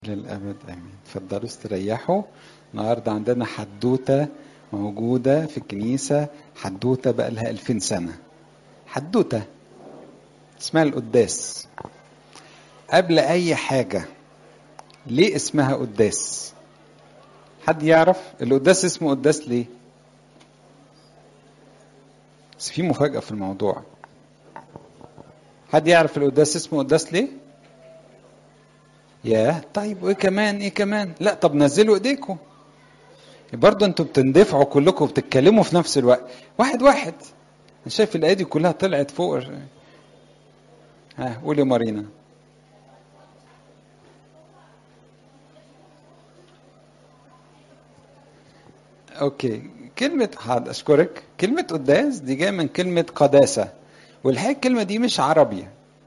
للأبد آمين اتفضلوا استريحوا النهاردة عندنا حدوتة موجودة في الكنيسة حدوتة بقى لها ألفين سنة حدوتة اسمها القداس قبل أي حاجة ليه اسمها قداس حد يعرف القداس اسمه قداس ليه بس في مفاجأة في الموضوع حد يعرف القداس اسمه قداس ليه ياه طيب وايه كمان ايه كمان لا طب نزلوا ايديكم برضه انتوا بتندفعوا كلكم وبتتكلموا في نفس الوقت واحد واحد انا شايف الايدي كلها طلعت فوق ها قولي مارينا اوكي كلمة حاضر اشكرك كلمة قداس دي جاية من كلمة قداسة والحقيقة الكلمة دي مش عربي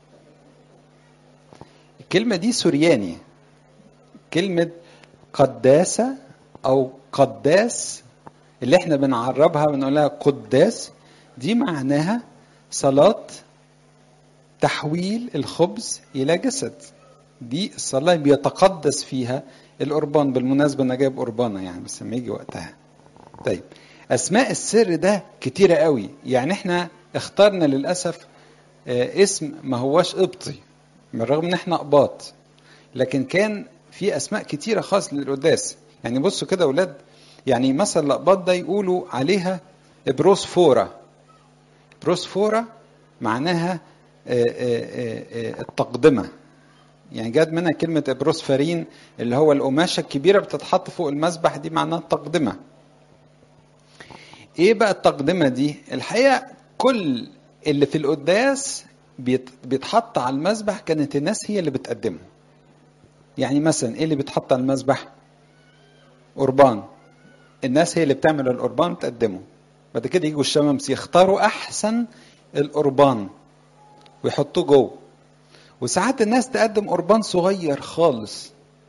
الكلمة دي سورياني كلمة قداسة أو قداس اللي احنا بنعربها بنقولها قداس دي معناها صلاة تحويل الخبز إلى جسد دي الصلاة بيتقدس فيها القربان بالمناسبة أنا جايب قربانة يعني بس لما يجي وقتها طيب أسماء السر ده كتيرة قوي يعني احنا اخترنا للأسف اسم ما هواش قبطي بالرغم ان احنا اقباط لكن كان في اسماء كتيره خاص للقداس يعني بصوا كده اولاد يعني مثلا الاقباط ده يقولوا عليها بروسفورا بروسفورا معناها التقدمه يعني جاد منها كلمة بروسفرين اللي هو القماشة الكبيرة بتتحط فوق المسبح دي معناها التقدمة. إيه بقى التقدمة دي؟ الحقيقة كل اللي في القداس بيتحط على المذبح كانت الناس هي اللي بتقدمه يعني مثلا ايه اللي بيتحط على المذبح قربان الناس هي اللي بتعمل القربان وتقدمه بعد كده يجوا الشمامس يختاروا احسن القربان ويحطوه جوه وساعات الناس تقدم قربان صغير خالص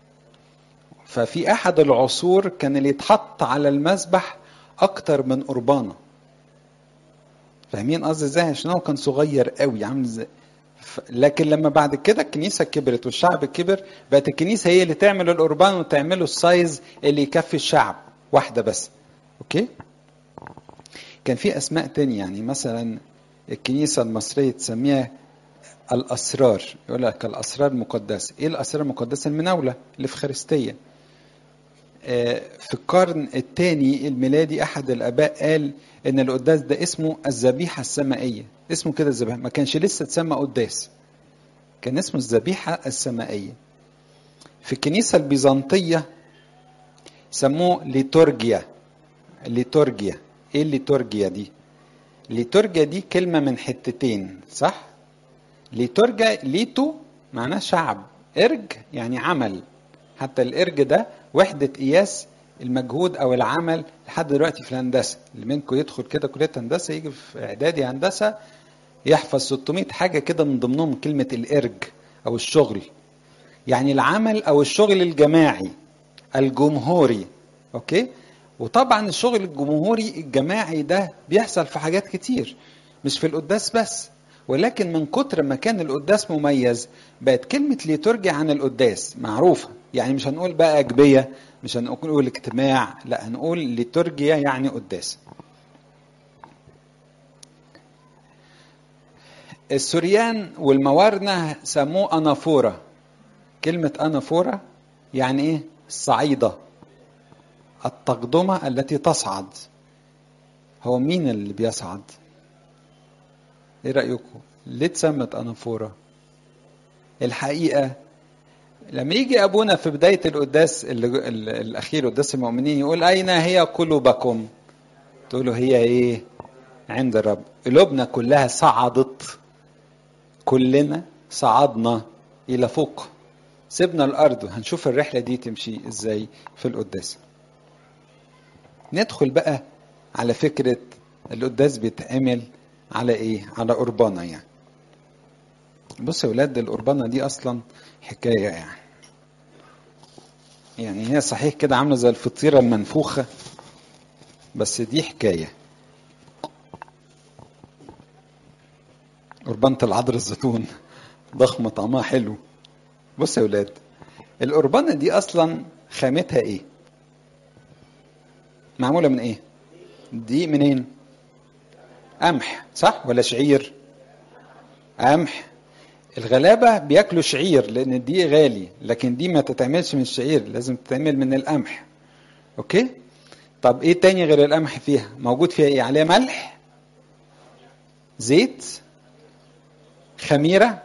ففي احد العصور كان اللي يتحط على المذبح اكتر من قربانه فاهمين قصدي ازاي عشان هو كان صغير قوي عامل ازاي لكن لما بعد كده الكنيسه كبرت والشعب كبر بقت الكنيسه هي اللي تعمل القربان وتعمله السايز اللي يكفي الشعب واحده بس اوكي كان في اسماء تانية يعني مثلا الكنيسه المصريه تسميها الاسرار يقول لك الاسرار المقدسه ايه الاسرار المقدسه المناوله اللي في خريستيه في القرن الثاني الميلادي احد الاباء قال ان القداس ده اسمه الذبيحه السمائيه اسمه كده الذبيحه ما كانش لسه اتسمى قداس كان اسمه الذبيحه السمائيه في الكنيسه البيزنطيه سموه ليتورجيا ليتورجيا ايه الليتورجيا دي ليتورجيا دي كلمه من حتتين صح ليتورجيا ليتو معناه شعب ارج يعني عمل حتى الارج ده وحده قياس المجهود او العمل لحد دلوقتي في الهندسه اللي منكم يدخل كده كليه هندسه يجي في اعدادي هندسه يحفظ 600 حاجه كده من ضمنهم كلمه الارج او الشغل يعني العمل او الشغل الجماعي الجمهوري اوكي وطبعا الشغل الجمهوري الجماعي ده بيحصل في حاجات كتير مش في القداس بس ولكن من كتر ما كان القداس مميز بقت كلمة ليتورجي عن القداس معروفة يعني مش هنقول بقى أجبية مش هنقول اجتماع لا هنقول ليتورجيا يعني قداس السوريان والموارنة سموه أنافورة كلمة أنافورة يعني إيه الصعيدة التقدمة التي تصعد هو مين اللي بيصعد ايه رأيكم ليه اتسمت أنافورة الحقيقة لما يجي ابونا في بدايه القداس الاخير قداس المؤمنين يقول اين هي قلوبكم تقولوا هي ايه عند الرب قلوبنا كلها صعدت كلنا صعدنا الى فوق سيبنا الارض هنشوف الرحله دي تمشي ازاي في القداس ندخل بقى على فكره القداس بيتعمل على ايه على قربانه يعني بص يا ولاد القربانة دي أصلا حكاية يعني يعني هي صحيح كده عاملة زي الفطيرة المنفوخة بس دي حكاية قربانة العذر الزيتون ضخمة طعمها حلو بص يا ولاد القربانة دي أصلا خامتها إيه؟ معمولة من إيه؟ دي منين؟ قمح صح ولا شعير؟ قمح الغلابة بياكلوا شعير لأن دي غالي لكن دي ما تتعملش من الشعير لازم تتعمل من القمح أوكي؟ طب إيه تاني غير القمح فيها؟ موجود فيها إيه؟ عليها ملح؟ زيت؟ خميرة؟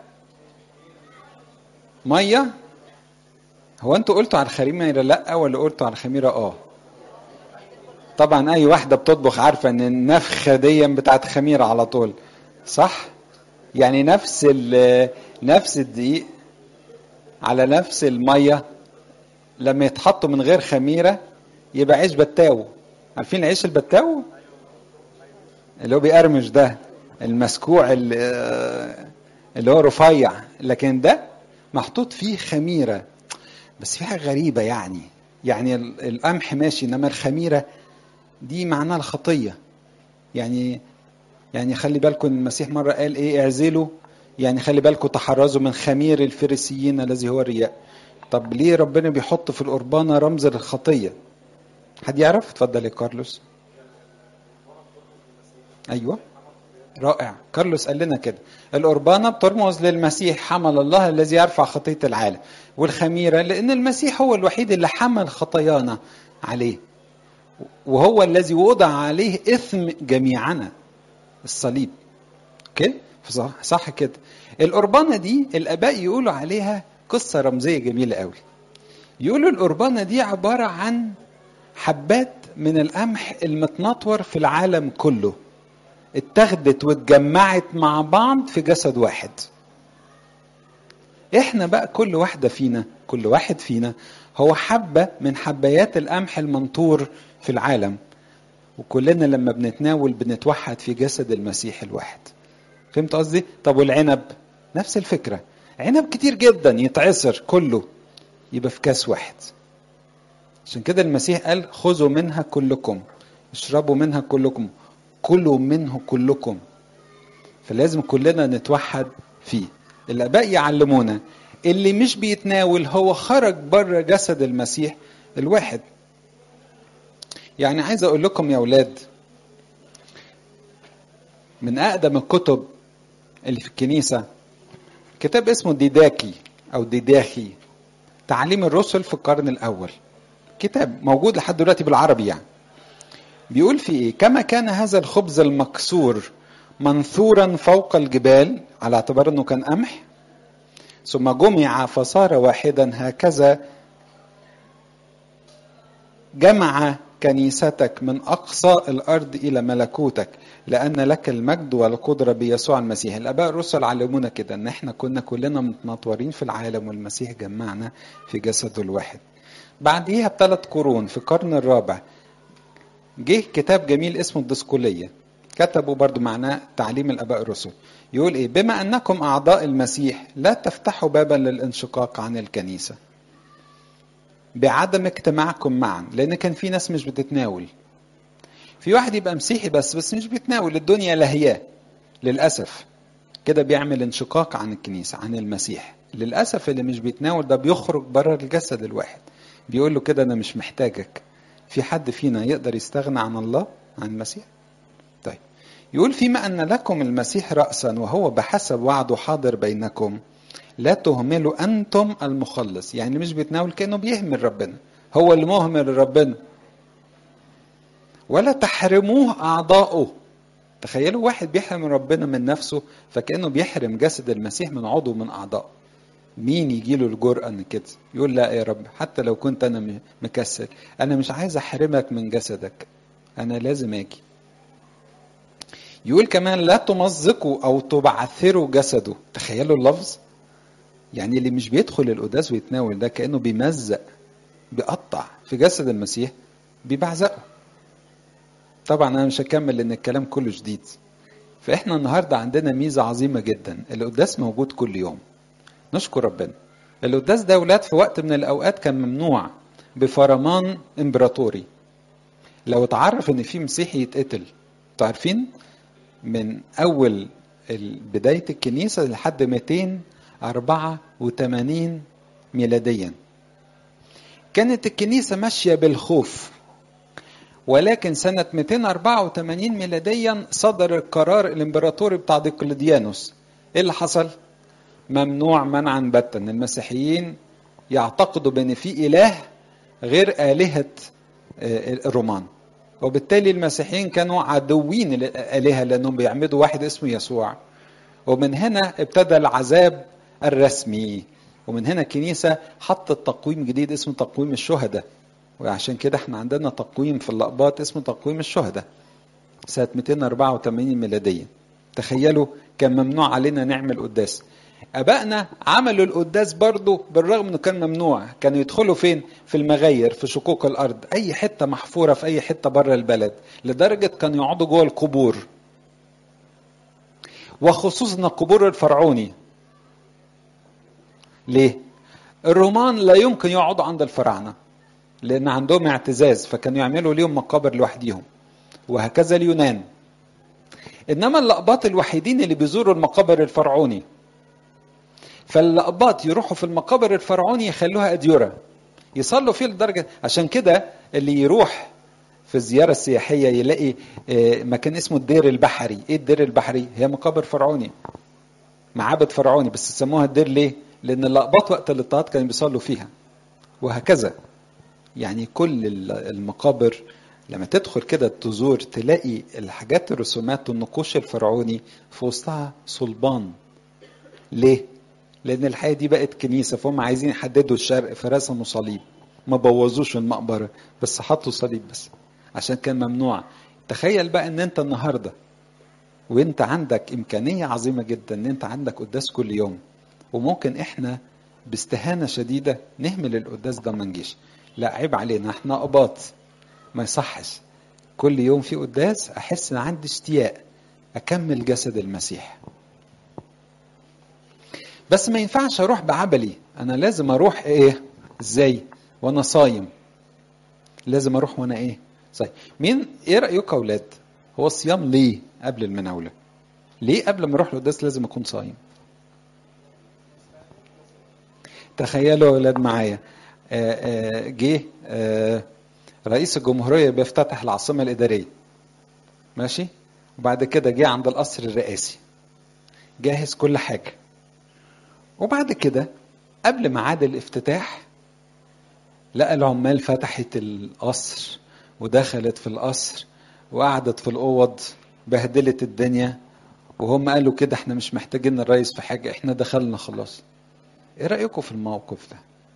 مية؟ هو انتوا قلتوا على الخميرة لا ولا قلتوا على الخميرة اه طبعا اي واحدة بتطبخ عارفة ان النفخة دي بتاعت خميرة على طول صح يعني نفس نفس الدقيق على نفس المية لما يتحطوا من غير خميرة يبقى عيش بتاو عارفين العيش البتاو اللي هو بيقرمش ده المسكوع اللي هو رفيع لكن ده محطوط فيه خميره بس في حاجه غريبه يعني يعني القمح ماشي انما الخميره دي معناها الخطيه يعني يعني خلي بالكم المسيح مره قال ايه اعزلوا يعني خلي بالكم تحرزوا من خمير الفريسيين الذي هو الرياء طب ليه ربنا بيحط في القربانه رمز للخطيه حد يعرف اتفضل يا كارلوس ايوه رائع كارلوس قال لنا كده القربانة بترمز للمسيح حمل الله الذي يرفع خطية العالم والخميرة لأن المسيح هو الوحيد اللي حمل خطايانا عليه وهو الذي وضع عليه إثم جميعنا الصليب اوكي صح, صح كده القربانة دي الآباء يقولوا عليها قصة رمزية جميلة قوي يقولوا القربانة دي عبارة عن حبات من القمح المتنطور في العالم كله اتخذت واتجمعت مع بعض في جسد واحد احنا بقى كل واحدة فينا كل واحد فينا هو حبة من حبايات القمح المنطور في العالم وكلنا لما بنتناول بنتوحد في جسد المسيح الواحد فهمت قصدي؟ طب والعنب نفس الفكرة عنب كتير جدا يتعصر كله يبقى في كاس واحد عشان كده المسيح قال خذوا منها كلكم اشربوا منها كلكم كلوا منه كلكم فلازم كلنا نتوحد فيه الاباء يعلمونا اللي مش بيتناول هو خرج بره جسد المسيح الواحد يعني عايز اقول لكم يا اولاد من اقدم الكتب اللي في الكنيسه كتاب اسمه ديداكي او ديداخي تعليم الرسل في القرن الاول كتاب موجود لحد دلوقتي بالعربي يعني بيقول في ايه كما كان هذا الخبز المكسور منثورا فوق الجبال على اعتبار انه كان قمح ثم جمع فصار واحدا هكذا جمع كنيستك من اقصى الارض الى ملكوتك لان لك المجد والقدره بيسوع المسيح الاباء الرسل علمونا كده ان احنا كنا كلنا متنطورين في العالم والمسيح جمعنا في جسده الواحد بعديها بثلاث قرون في القرن الرابع جه كتاب جميل اسمه الدسكولية كتبوا برضو معناه تعليم الآباء الرسل يقول إيه بما أنكم أعضاء المسيح لا تفتحوا بابا للانشقاق عن الكنيسة بعدم اجتماعكم معا لأن كان في ناس مش بتتناول في واحد يبقى مسيحي بس بس مش بيتناول الدنيا لهياه للأسف كده بيعمل انشقاق عن الكنيسة عن المسيح للأسف اللي مش بيتناول ده بيخرج بره الجسد الواحد بيقول له كده أنا مش محتاجك في حد فينا يقدر يستغنى عن الله عن المسيح طيب يقول فيما أن لكم المسيح رأسا وهو بحسب وعده حاضر بينكم لا تهملوا أنتم المخلص يعني مش بيتناول كأنه بيهمل ربنا هو اللي مهمل ربنا ولا تحرموه أعضاؤه تخيلوا واحد بيحرم ربنا من نفسه فكأنه بيحرم جسد المسيح من عضو من أعضائه مين يجي له الجرأة ان كده يقول لا يا رب حتى لو كنت انا مكسل انا مش عايز احرمك من جسدك انا لازم اجي يقول كمان لا تمزقوا او تبعثروا جسده تخيلوا اللفظ يعني اللي مش بيدخل القداس ويتناول ده كانه بيمزق بيقطع في جسد المسيح بيبعزقه طبعا انا مش هكمل لان الكلام كله جديد فاحنا النهارده عندنا ميزه عظيمه جدا القداس موجود كل يوم نشكر ربنا القداس ده ولاد في وقت من الاوقات كان ممنوع بفرمان امبراطوري لو اتعرف ان في مسيحي يتقتل عارفين من اول بدايه الكنيسه لحد 284 ميلاديا كانت الكنيسة ماشية بالخوف ولكن سنة 284 ميلاديا صدر القرار الامبراطوري بتاع ديوكليديانوس ايه اللي حصل؟ ممنوع منعا باتا ان المسيحيين يعتقدوا بان في اله غير الهه الرومان وبالتالي المسيحيين كانوا عدوين الالهه لانهم بيعمدوا واحد اسمه يسوع ومن هنا ابتدى العذاب الرسمي ومن هنا الكنيسه حطت تقويم جديد اسمه تقويم الشهداء وعشان كده احنا عندنا تقويم في اللقبات اسمه تقويم الشهداء سنه 284 ميلاديه تخيلوا كان ممنوع علينا نعمل قداس ابائنا عملوا القداس برضه بالرغم انه كان ممنوع كانوا يدخلوا فين في المغاير في شقوق الارض اي حته محفوره في اي حته بره البلد لدرجه كانوا يقعدوا جوه القبور وخصوصا القبور الفرعوني ليه الرومان لا يمكن يقعدوا عند الفراعنه لان عندهم اعتزاز فكانوا يعملوا ليهم مقابر لوحديهم وهكذا اليونان انما اللقباط الوحيدين اللي بيزوروا المقابر الفرعوني فاللقباط يروحوا في المقابر الفرعوني يخلوها اديره يصلوا فيه لدرجه عشان كده اللي يروح في الزياره السياحيه يلاقي مكان اسمه الدير البحري ايه الدير البحري هي مقابر فرعوني معابد فرعوني بس سموها الدير ليه لان اللقباط وقت الاضطهاد كانوا بيصلوا فيها وهكذا يعني كل المقابر لما تدخل كده تزور تلاقي الحاجات الرسومات والنقوش الفرعوني في وسطها صلبان ليه؟ لأن الحقيقة دي بقت كنيسة فهم عايزين يحددوا الشرق فرسموا صليب ما بوظوش المقبرة بس حطوا صليب بس عشان كان ممنوع تخيل بقى ان انت النهاردة وانت عندك امكانية عظيمة جدا ان انت عندك قداس كل يوم وممكن احنا باستهانة شديدة نهمل القداس ده ما نجيش لا عيب علينا احنا قباط ما يصحش كل يوم في قداس احس ان عندي اشتياق اكمل جسد المسيح بس ما ينفعش اروح بعبلي انا لازم اروح ايه ازاي وانا صايم لازم اروح وانا ايه صايم مين ايه رايكم يا اولاد هو الصيام ليه قبل المناوله ليه قبل ما اروح القداس لازم اكون صايم تخيلوا يا اولاد معايا جه رئيس الجمهوريه بيفتتح العاصمه الاداريه ماشي وبعد كده جه عند القصر الرئاسي جاهز كل حاجه وبعد كده قبل ميعاد الافتتاح لقى العمال فتحت القصر ودخلت في القصر وقعدت في الاوض بهدلت الدنيا وهم قالوا كده احنا مش محتاجين الرئيس في حاجه احنا دخلنا خلاص ايه رايكم في الموقف ده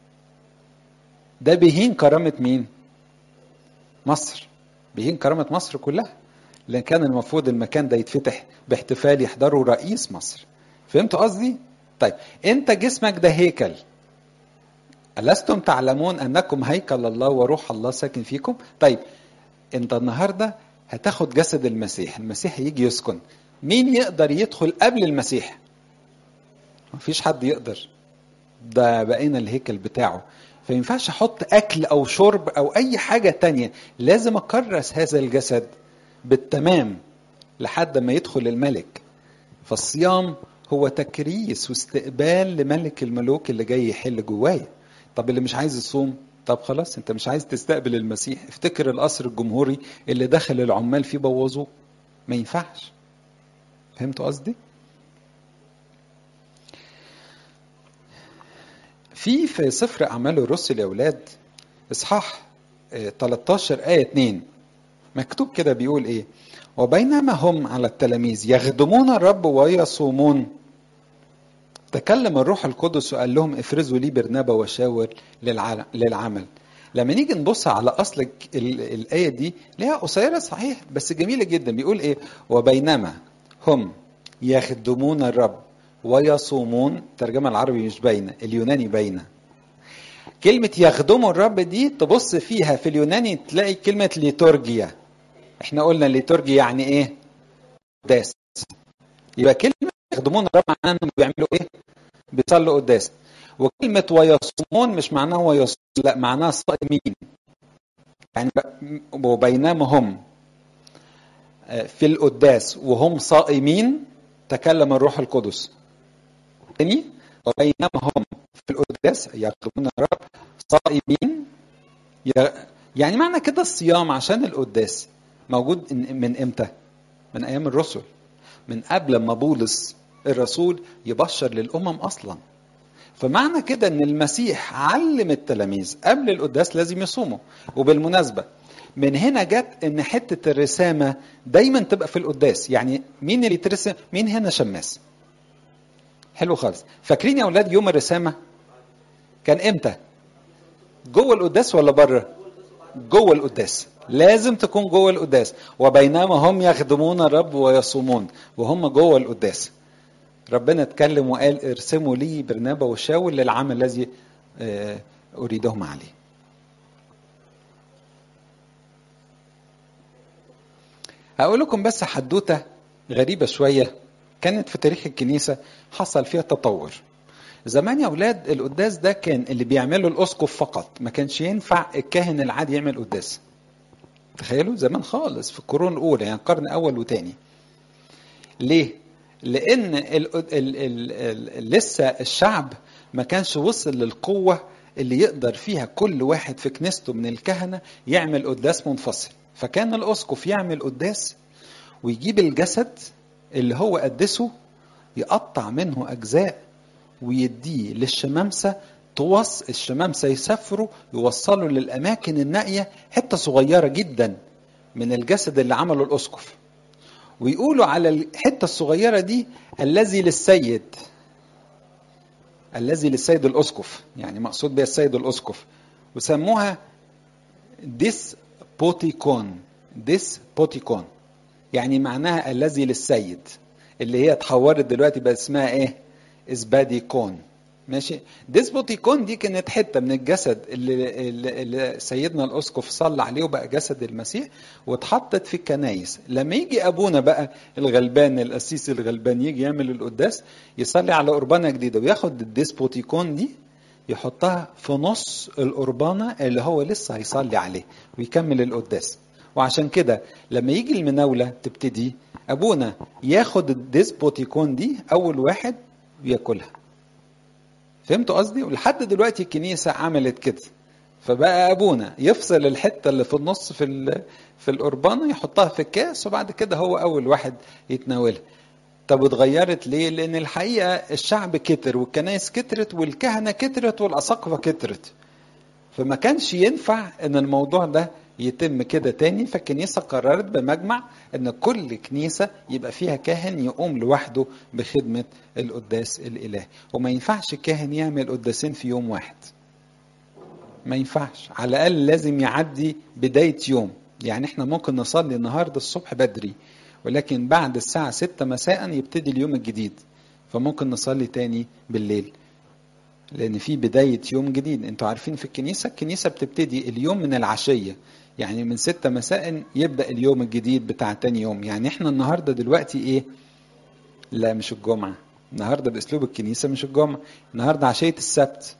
ده بيهين كرامه مين مصر بيهين كرامه مصر كلها لان كان المفروض المكان ده يتفتح باحتفال يحضره رئيس مصر فهمتوا قصدي طيب انت جسمك ده هيكل ألستم تعلمون أنكم هيكل الله وروح الله ساكن فيكم طيب انت النهاردة هتاخد جسد المسيح المسيح يجي يسكن مين يقدر يدخل قبل المسيح مفيش حد يقدر ده بقينا الهيكل بتاعه فينفعش احط اكل او شرب او اي حاجه تانية لازم اكرس هذا الجسد بالتمام لحد ما يدخل الملك فالصيام هو تكريس واستقبال لملك الملوك اللي جاي يحل جوايا طب اللي مش عايز يصوم طب خلاص انت مش عايز تستقبل المسيح افتكر القصر الجمهوري اللي دخل العمال فيه بوظوه ما ينفعش فهمتوا قصدي في في سفر اعمال الرسل يا اولاد اصحاح 13 ايه 2 مكتوب كده بيقول ايه وبينما هم على التلاميذ يخدمون الرب ويصومون تكلم الروح القدس وقال لهم افرزوا لي برنابا وشاور للعمل لما نيجي نبص على اصل الايه دي ليها قصيره صحيح بس جميله جدا بيقول ايه وبينما هم يخدمون الرب ويصومون الترجمه العربي مش باينه اليوناني باينه كلمة يخدموا الرب دي تبص فيها في اليوناني تلاقي كلمة ليتورجيا احنا قلنا ليتورجيا يعني ايه؟ قداس يبقى كلمة يخدمون الرب معناها انهم بيعملوا ايه؟ بيصلوا قداس وكلمة ويصومون مش معناها ويصوم لا معناها صائمين يعني وبينما هم في القداس وهم صائمين تكلم الروح القدس تاني وبينما هم في القداس يخدمون الرب صائمين يعني معنى كده الصيام عشان القداس موجود من امتى من ايام الرسل من قبل ما بولس الرسول يبشر للامم اصلا فمعنى كده ان المسيح علم التلاميذ قبل القداس لازم يصوموا وبالمناسبه من هنا جت ان حته الرسامه دايما تبقى في القداس يعني مين اللي يترسم مين هنا شماس حلو خالص فاكرين يا اولاد يوم الرسامه كان امتى جوه القداس ولا بره جوه القداس لازم تكون جوه القداس وبينما هم يخدمون الرب ويصومون وهم جوه القداس ربنا اتكلم وقال ارسموا لي برنابا وشاول للعمل الذي اريدهم عليه هقول لكم بس حدوته غريبه شويه كانت في تاريخ الكنيسه حصل فيها تطور زمان يا اولاد القداس ده كان اللي بيعمله الاسقف فقط ما كانش ينفع الكاهن العادي يعمل قداس تخيلوا زمان خالص في القرون الاولى يعني القرن الاول وثاني ليه لان ال ال ال ال لسه الشعب ما كانش وصل للقوه اللي يقدر فيها كل واحد في كنيسته من الكهنه يعمل قداس منفصل فكان الاسقف يعمل قداس ويجيب الجسد اللي هو قدسه يقطع منه اجزاء ويديه للشمامسه توص الشمامسه يسافروا يوصلوا للاماكن النائيه حته صغيره جدا من الجسد اللي عمله الاسقف ويقولوا على الحته الصغيره دي الذي للسيد الذي للسيد الاسقف يعني مقصود بها السيد الاسقف وسموها ديس بوتيكون ديس بوتيكون يعني معناها الذي للسيد اللي هي اتحورت دلوقتي بقى اسمها ايه اسباديكون ماشي ديسبوتيكون دي كانت حته من الجسد اللي, اللي سيدنا الاسقف صلى عليه وبقى جسد المسيح واتحطت في الكنايس لما يجي ابونا بقى الغلبان القسيس الغلبان يجي يعمل القداس يصلي على قربانه جديده وياخد الديسبوتيكون دي يحطها في نص القربانه اللي هو لسه هيصلي عليه ويكمل القداس وعشان كده لما يجي المناوله تبتدي ابونا ياخد الديسبوتيكون دي اول واحد وياكلها فهمتوا قصدي ولحد دلوقتي الكنيسه عملت كده فبقى ابونا يفصل الحته اللي في النص في في القربانه يحطها في الكاس وبعد كده هو اول واحد يتناولها طب اتغيرت ليه لان الحقيقه الشعب كتر والكنائس كترت والكهنه كترت والاساقفه كترت فما كانش ينفع ان الموضوع ده يتم كده تاني فالكنيسه قررت بمجمع ان كل كنيسه يبقى فيها كاهن يقوم لوحده بخدمه القداس الالهي وما ينفعش كاهن يعمل قداسين في يوم واحد ما ينفعش على الاقل لازم يعدي بدايه يوم يعني احنا ممكن نصلي النهارده الصبح بدري ولكن بعد الساعه 6 مساء يبتدي اليوم الجديد فممكن نصلي تاني بالليل لان في بدايه يوم جديد انتوا عارفين في الكنيسه الكنيسه بتبتدي اليوم من العشيه يعني من ستة مساء يبدأ اليوم الجديد بتاع تاني يوم يعني احنا النهاردة دلوقتي ايه لا مش الجمعة النهاردة بأسلوب الكنيسة مش الجمعة النهاردة عشية السبت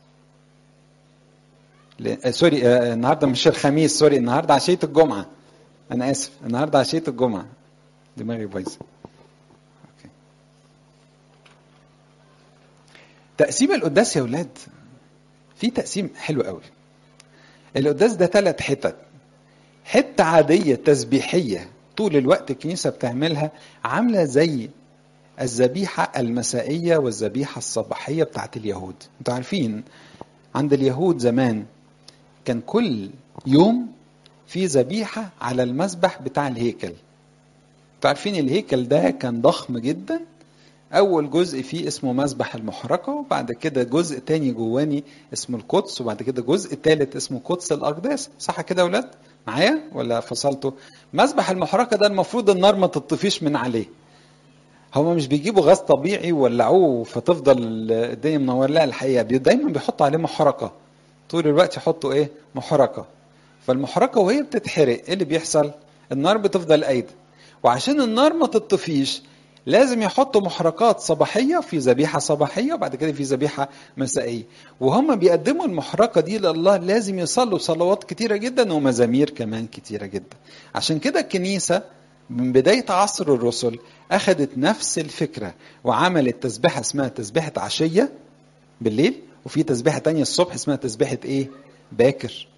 ل... سوري آه النهاردة مش الخميس سوري النهاردة عشية الجمعة أنا آسف النهاردة عشية الجمعة دماغي بايظة تقسيم القداس يا ولاد في تقسيم حلو قوي القداس ده ثلاث حتت حتة عادية تسبيحية طول الوقت الكنيسة بتعملها عاملة زي الذبيحة المسائية والذبيحة الصباحية بتاعت اليهود انتوا عارفين عند اليهود زمان كان كل يوم في ذبيحة على المذبح بتاع الهيكل انتوا عارفين الهيكل ده كان ضخم جدا أول جزء فيه اسمه مذبح المحرقة وبعد كده جزء تاني جواني اسمه القدس وبعد كده جزء تالت اسمه قدس الأقداس صح كده يا ولاد؟ معايا ولا فصلته؟ مذبح المحرقة ده المفروض النار ما تطفيش من عليه هما مش بيجيبوا غاز طبيعي وولعوه فتفضل الدنيا منور لا الحقيقة دايما بيحطوا عليه محرقة طول الوقت يحطوا ايه؟ محرقة فالمحرقة وهي بتتحرق ايه اللي بيحصل؟ النار بتفضل قايدة وعشان النار ما تطفيش لازم يحطوا محرقات صباحية في ذبيحة صباحية وبعد كده في ذبيحة مسائية وهم بيقدموا المحرقة دي لله لازم يصلوا صلوات كتيرة جدا ومزامير كمان كتيرة جدا عشان كده الكنيسة من بداية عصر الرسل أخذت نفس الفكرة وعملت تسبيحة اسمها تسبيحة عشية بالليل وفي تسبيحة تانية الصبح اسمها تسبيحة إيه؟ باكر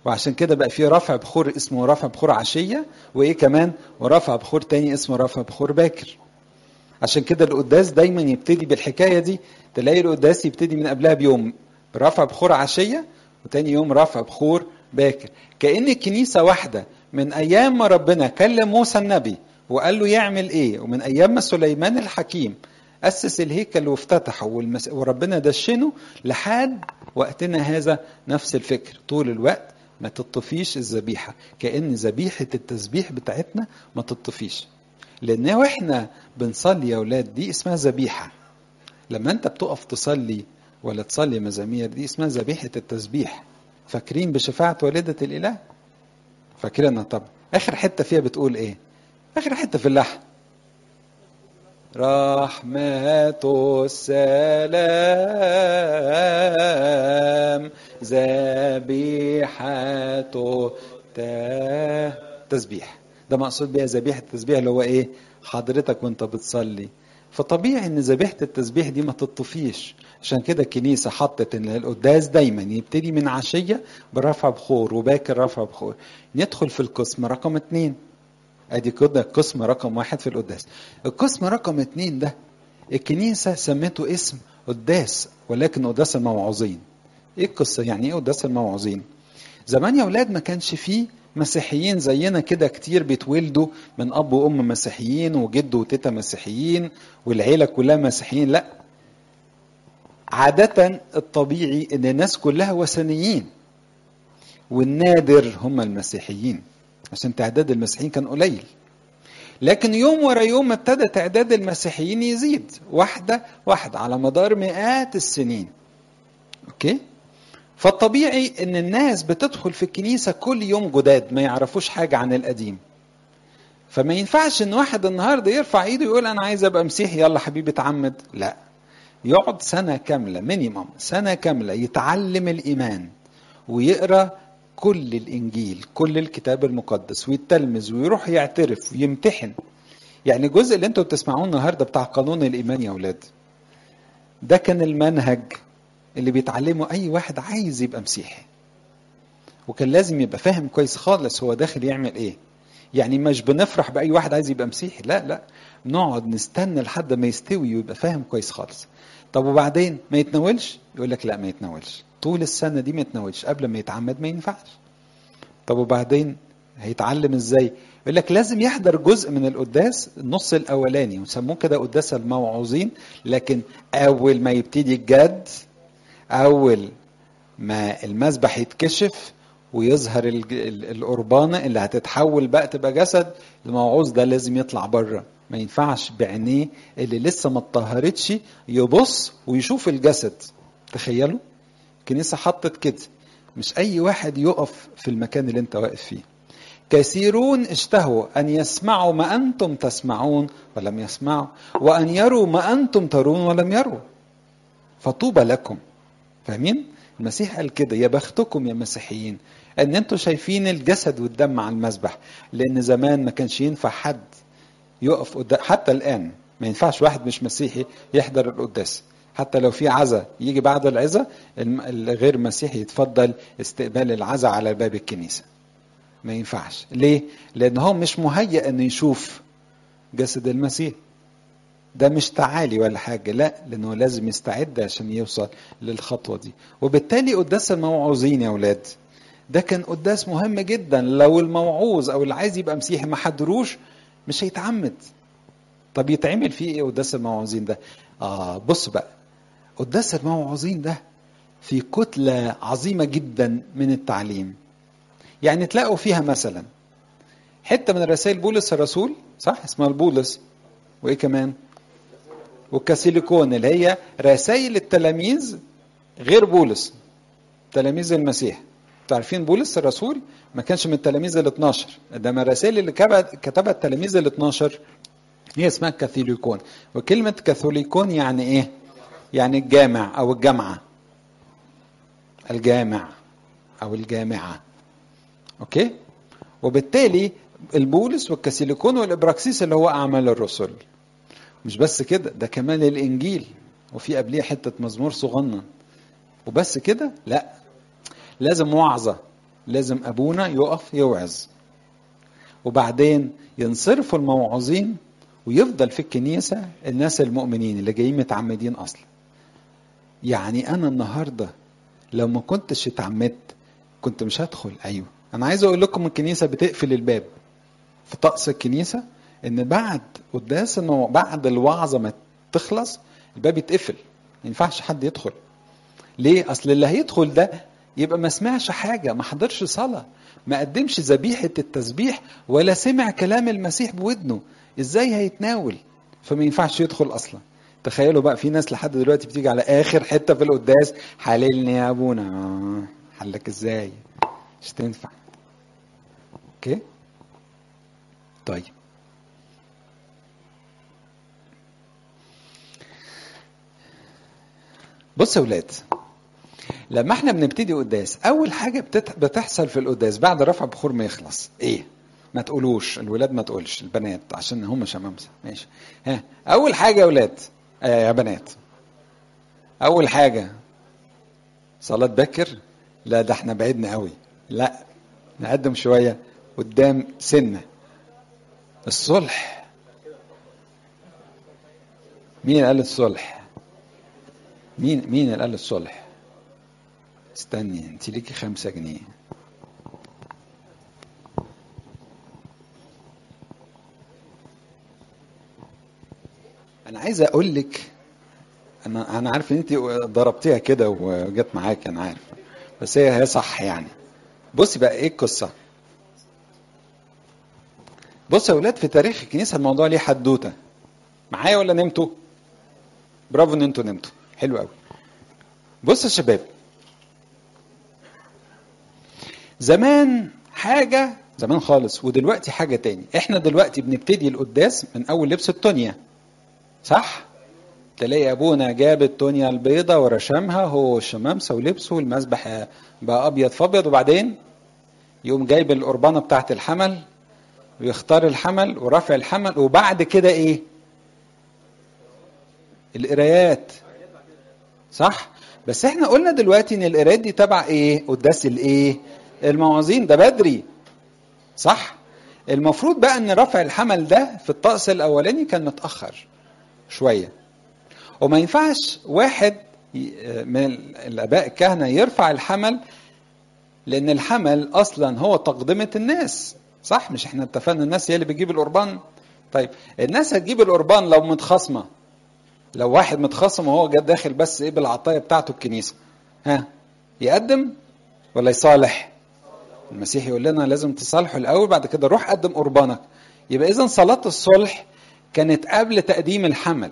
وعشان كده بقى في رفع بخور اسمه رفع بخور عشيه وايه كمان ورفع بخور تاني اسمه رفع بخور باكر عشان كده القداس دايما يبتدي بالحكايه دي تلاقي القداس يبتدي من قبلها بيوم برفع بخور عشيه وتاني يوم رفع بخور باكر كأن الكنيسة واحدة من أيام ما ربنا كلم موسى النبي وقال له يعمل إيه ومن أيام ما سليمان الحكيم أسس الهيكل وافتتحه والمس... وربنا دشنه لحد وقتنا هذا نفس الفكر طول الوقت ما تطفيش الذبيحة كأن ذبيحة التسبيح بتاعتنا ما تطفيش لأن واحنا بنصلي يا أولاد دي اسمها ذبيحة لما أنت بتقف تصلي ولا تصلي مزامير دي اسمها ذبيحة التسبيح فاكرين بشفاعة والدة الإله فاكرينها طبعا آخر حتة فيها بتقول إيه آخر حتة في اللحن رحمة السلام ذبيحة تسبيح ده مقصود بيها ذبيحة التسبيح اللي هو ايه حضرتك وانت بتصلي فطبيعي ان ذبيحة التسبيح دي ما تطفيش عشان كده الكنيسة حطت ان القداس دايما يبتدي من عشية برفع بخور وباكر رفع بخور ندخل في القسم رقم اتنين ادي كده القسم رقم واحد في القداس القسم رقم اتنين ده الكنيسة سمته اسم قداس ولكن قداس الموعظين ايه القصة يعني ايه قداس الموعظين زمان يا اولاد ما كانش فيه مسيحيين زينا كده كتير بيتولدوا من اب وام مسيحيين وجد وتيتا مسيحيين والعيله كلها مسيحيين لا عادة الطبيعي ان الناس كلها وثنيين والنادر هم المسيحيين عشان تعداد المسيحيين كان قليل لكن يوم ورا يوم ابتدى تعداد المسيحيين يزيد واحدة واحدة على مدار مئات السنين اوكي فالطبيعي ان الناس بتدخل في الكنيسة كل يوم جداد ما يعرفوش حاجة عن القديم فما ينفعش ان واحد النهاردة يرفع ايده يقول انا عايز ابقى مسيحي يلا حبيبي اتعمد لا يقعد سنة كاملة مينيمم سنة كاملة يتعلم الإيمان ويقرأ كل الإنجيل كل الكتاب المقدس ويتلمذ ويروح يعترف ويمتحن يعني الجزء اللي انتوا بتسمعوه النهارده بتاع قانون الإيمان يا أولاد ده كان المنهج اللي بيتعلمه أي واحد عايز يبقى مسيحي وكان لازم يبقى فاهم كويس خالص هو داخل يعمل ايه يعني مش بنفرح بأي واحد عايز يبقى مسيحي لا لا نقعد نستنى لحد ما يستوي ويبقى فاهم كويس خالص طب وبعدين ما يتناولش يقول لك لا ما يتناولش طول السنة دي ما يتناولش قبل ما يتعمد ما ينفعش طب وبعدين هيتعلم ازاي يقول لك لازم يحضر جزء من القداس النص الاولاني وسموه كده قداس الموعوظين لكن اول ما يبتدي الجد اول ما المذبح يتكشف ويظهر القربانة اللي هتتحول بقى تبقى جسد الموعوظ ده لازم يطلع بره ما ينفعش بعينيه اللي لسه ما اتطهرتش يبص ويشوف الجسد تخيلوا الكنيسة حطت كده مش أي واحد يقف في المكان اللي أنت واقف فيه كثيرون اشتهوا أن يسمعوا ما أنتم تسمعون ولم يسمعوا وأن يروا ما أنتم ترون ولم يروا فطوبى لكم فاهمين؟ المسيح قال كده يا بختكم يا مسيحيين ان انتوا شايفين الجسد والدم على المذبح لان زمان ما كانش ينفع حد يقف قدام حتى الان ما ينفعش واحد مش مسيحي يحضر القداس حتى لو في عزا يجي بعد العزا الغير مسيحي يتفضل استقبال العزا على باب الكنيسه ما ينفعش ليه لان هو مش مهيأ انه يشوف جسد المسيح ده مش تعالي ولا حاجة لا لأنه لازم يستعد عشان يوصل للخطوة دي وبالتالي قداس الموعوظين يا أولاد ده كان قداس مهم جدا لو الموعوظ أو اللي عايز يبقى مسيحي ما حضروش مش هيتعمد طب يتعمل فيه ايه قداس الموعوظين ده اه بص بقى قداس الموعوظين ده في كتلة عظيمة جدا من التعليم يعني تلاقوا فيها مثلا حتة من رسائل بولس الرسول صح اسمها البولس وايه كمان والكاسيليكون اللي هي رسائل التلاميذ غير بولس تلاميذ المسيح عارفين بولس الرسول ما كانش من التلاميذ ال 12 ده من الرسائل اللي كتبها التلاميذ ال 12 هي اسمها كاثوليكون وكلمة كاثوليكون يعني ايه؟ يعني الجامع او الجامعة الجامع او الجامعة اوكي؟ وبالتالي البولس والكاسيليكون والابراكسيس اللي هو اعمال الرسل مش بس كده ده كمان الانجيل وفي قبليه حته مزمور صغنن وبس كده لا لازم وعظه لازم ابونا يقف يوعظ وبعدين ينصرفوا الموعظين ويفضل في الكنيسه الناس المؤمنين اللي جايين متعمدين اصلا يعني انا النهارده لو ما كنتش اتعمدت كنت مش هدخل ايوه انا عايز اقول لكم الكنيسه بتقفل الباب في طقس الكنيسه ان بعد قداس انه بعد الوعظه ما تخلص الباب يتقفل ما ينفعش حد يدخل ليه اصل اللي هيدخل ده يبقى ما سمعش حاجه ما حضرش صلاه ما قدمش ذبيحه التسبيح ولا سمع كلام المسيح بودنه ازاي هيتناول فما ينفعش يدخل اصلا تخيلوا بقى في ناس لحد دلوقتي بتيجي على اخر حته في القداس حللني يا ابونا آه، حلك ازاي مش تنفع اوكي طيب بص يا ولاد لما احنا بنبتدي قداس اول حاجه بتت... بتحصل في القداس بعد رفع بخور ما يخلص ايه ما تقولوش الولاد ما تقولش البنات عشان هم شمامسه ماشي ها اول حاجه يا ولاد آه يا بنات اول حاجه صلاه بكر لا ده احنا بعدنا قوي لا نقدم شويه قدام سنه الصلح مين قال الصلح مين مين اللي قال الصلح استني انت ليكي خمسة جنيه انا عايز اقول لك انا انا عارف ان انت ضربتيها كده وجت معاك انا عارف بس هي هي صح يعني بصي بقى ايه القصه بص يا ولاد في تاريخ الكنيسه الموضوع ليه حدوته معايا ولا نمتوا برافو ان انتوا نمتوا حلو قوي بص يا شباب زمان حاجة زمان خالص ودلوقتي حاجة تاني احنا دلوقتي بنبتدي القداس من اول لبس التونيا صح تلاقي ابونا جاب التونيا البيضة ورشمها هو الشمامسة ولبسه المسبح بقى ابيض فابيض وبعدين يقوم جايب القربانة بتاعت الحمل ويختار الحمل ورفع الحمل وبعد كده ايه القرايات صح بس احنا قلنا دلوقتي ان القرايات دي تبع ايه قداس الايه المواعظين ده بدري صح المفروض بقى ان رفع الحمل ده في الطقس الاولاني كان متاخر شويه وما ينفعش واحد من الاباء الكهنه يرفع الحمل لان الحمل اصلا هو تقدمه الناس صح مش احنا اتفقنا الناس هي اللي بتجيب القربان طيب الناس هتجيب القربان لو متخاصمه لو واحد متخاصم وهو جه داخل بس ايه بالعطايه بتاعته الكنيسه ها يقدم ولا يصالح المسيح يقول لنا لازم تصالحوا الاول بعد كده روح قدم قربانك يبقى اذا صلاه الصلح كانت قبل تقديم الحمل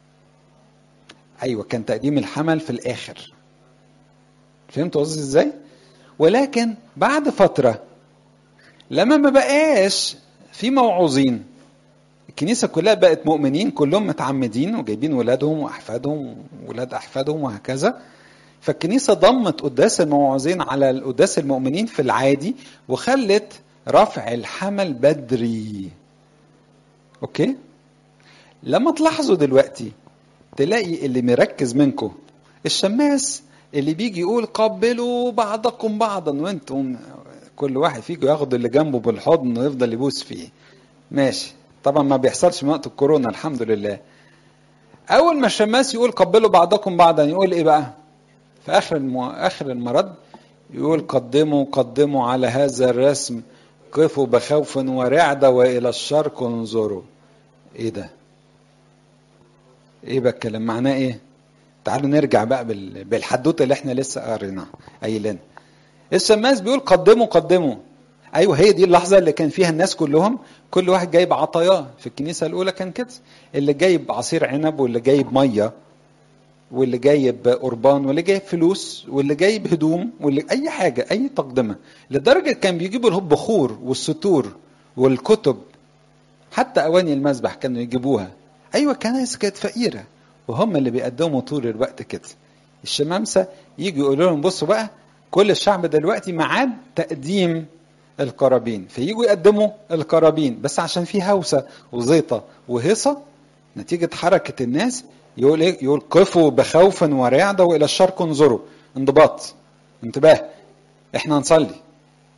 ايوه كان تقديم الحمل في الاخر فهمت قصدي ازاي ولكن بعد فتره لما ما بقاش في موعوظين الكنيسة كلها بقت مؤمنين كلهم متعمدين وجايبين ولادهم وأحفادهم وولاد أحفادهم وهكذا فالكنيسة ضمت قداس الموعظين على القداس المؤمنين في العادي وخلت رفع الحمل بدري أوكي لما تلاحظوا دلوقتي تلاقي اللي مركز منكم الشماس اللي بيجي يقول قبلوا بعضكم بعضا وانتم كل واحد فيكم ياخد اللي جنبه بالحضن ويفضل يبوس فيه ماشي طبعا ما بيحصلش وقت الكورونا الحمد لله اول ما الشماس يقول قبلوا بعضكم بعضا يقول ايه بقى في اخر المو... اخر المرض يقول قدموا قدموا على هذا الرسم قفوا بخوف ورعدة والى الشرق انظروا ايه ده ايه بقى الكلام معناه ايه تعالوا نرجع بقى بال... بالحدوته اللي احنا لسه قاريناها قايلين الشماس بيقول قدموا قدموا ايوه هي دي اللحظه اللي كان فيها الناس كلهم كل واحد جايب عطاياه في الكنيسه الاولى كان كده اللي جايب عصير عنب واللي جايب ميه واللي جايب قربان واللي جايب فلوس واللي جايب هدوم واللي اي حاجه اي تقدمه لدرجه كان بيجيبوا لهم بخور والستور والكتب حتى اواني المذبح كانوا يجيبوها ايوه كنائس كانت فقيره وهم اللي بيقدموا طول الوقت كده الشمامسه يجوا يقولوا لهم بصوا بقى كل الشعب دلوقتي ميعاد تقديم القرابين فييجوا يقدموا القرابين بس عشان في هوسه وزيطه وهيصه نتيجه حركه الناس يقول ايه يقول قفوا بخوف ورعده والى الشرق انظروا انضباط انتباه احنا هنصلي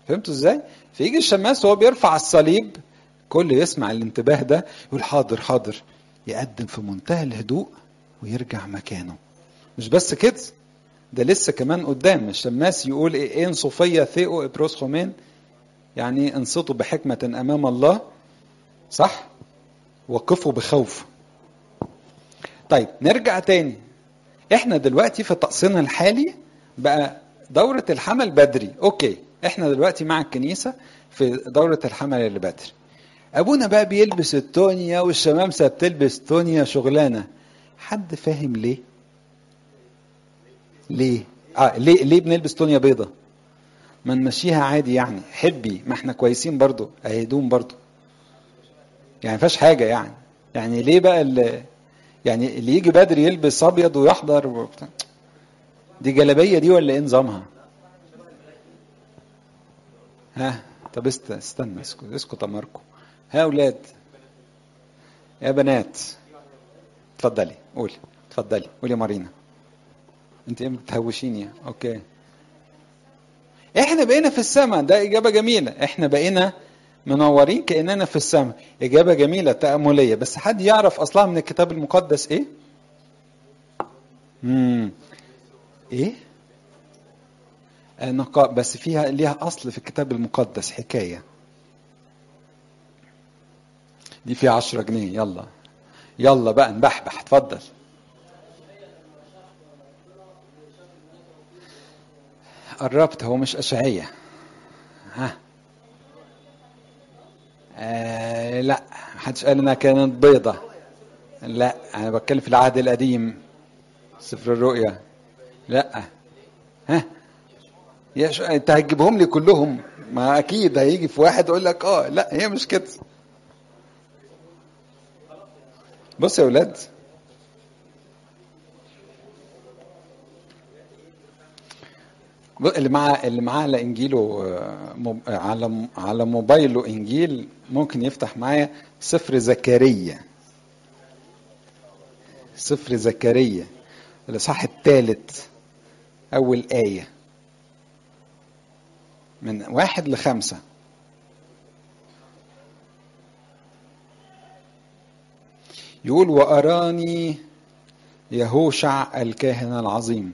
فهمتوا ازاي فيجي الشماس وهو بيرفع الصليب كل يسمع الانتباه ده يقول حاضر حاضر يقدم في منتهى الهدوء ويرجع مكانه مش بس كده ده لسه كمان قدام الشماس يقول ايه ان صوفيا ثيو ابروس خومين يعني انصتوا بحكمة امام الله صح وقفوا بخوف طيب نرجع تاني احنا دلوقتي في طقسنا الحالي بقى دورة الحمل بدري اوكي احنا دلوقتي مع الكنيسة في دورة الحمل اللي بدري ابونا بقى بيلبس التونيا والشمامسة بتلبس تونيا شغلانة حد فاهم ليه ليه اه ليه ليه بنلبس تونيا بيضة ما نمشيها عادي يعني حبي ما احنا كويسين برضو هيدوم برضو يعني فيهاش حاجة يعني يعني ليه بقى اللي يعني اللي يجي بدري يلبس ابيض ويحضر وبتاع دي جلابيه دي ولا ايه نظامها؟ ها طب است استنى اسكت اسكت يا ماركو ها اولاد يا بنات اتفضلي قولي اتفضلي قولي يا مارينا انت ايه بتهوشيني اوكي احنا بقينا في السماء ده اجابه جميله احنا بقينا منورين كاننا في السماء اجابه جميله تامليه بس حد يعرف اصلها من الكتاب المقدس ايه امم ايه نقاء بس فيها ليها اصل في الكتاب المقدس حكايه دي فيها عشرة جنيه يلا يلا بقى نبحبح اتفضل قربت هو مش أشعية ها آه لا محدش قال انها كانت بيضة لا انا بتكلم في العهد القديم سفر الرؤيا لا ها يا شو... انت هتجيبهم لي كلهم ما اكيد هيجي في واحد يقول لك اه لا هي مش كده بص يا ولاد اللي معاه اللي معاه على انجيله على على موبايله انجيل ممكن يفتح معايا سفر زكريا سفر زكريا الاصحاح الثالث اول ايه من واحد لخمسه يقول واراني يهوشع الكاهن العظيم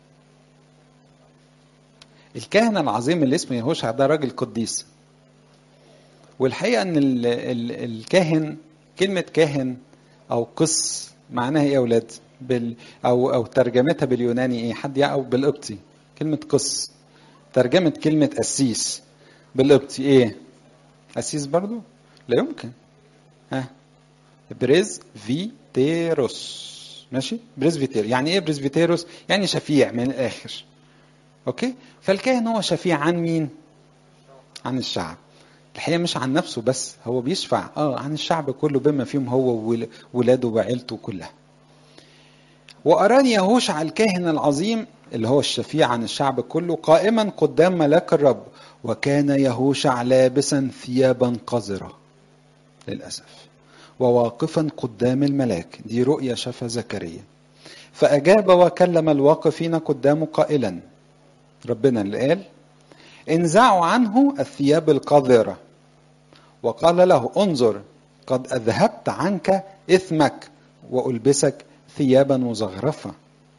الكاهن العظيم اللي اسمه يهوشع ده راجل قديس والحقيقه ان ال ال الكاهن كلمه كاهن او قس معناها ايه يا اولاد بال او او ترجمتها باليوناني ايه حد او بالقبطي كلمه قس ترجمه كلمه قسيس بالقبطي ايه قسيس برضو لا يمكن ها بريز فيتيروس ماشي بريزفيتير يعني ايه بريزفيتيروس يعني شفيع من الاخر اوكي فالكاهن هو شفيع عن مين عن الشعب الحقيقه مش عن نفسه بس هو بيشفع اه عن الشعب كله بما فيهم هو وولاده وعيلته كلها واراني يهوشع الكاهن العظيم اللي هو الشفيع عن الشعب كله قائما قدام ملاك الرب وكان يهوشع لابسا ثيابا قذره للاسف وواقفا قدام الملاك دي رؤيا شافها زكريا فاجاب وكلم الواقفين قدامه قائلا ربنا اللي قال انزعوا عنه الثياب القذرة وقال له انظر قد أذهبت عنك إثمك وألبسك ثيابا مزخرفة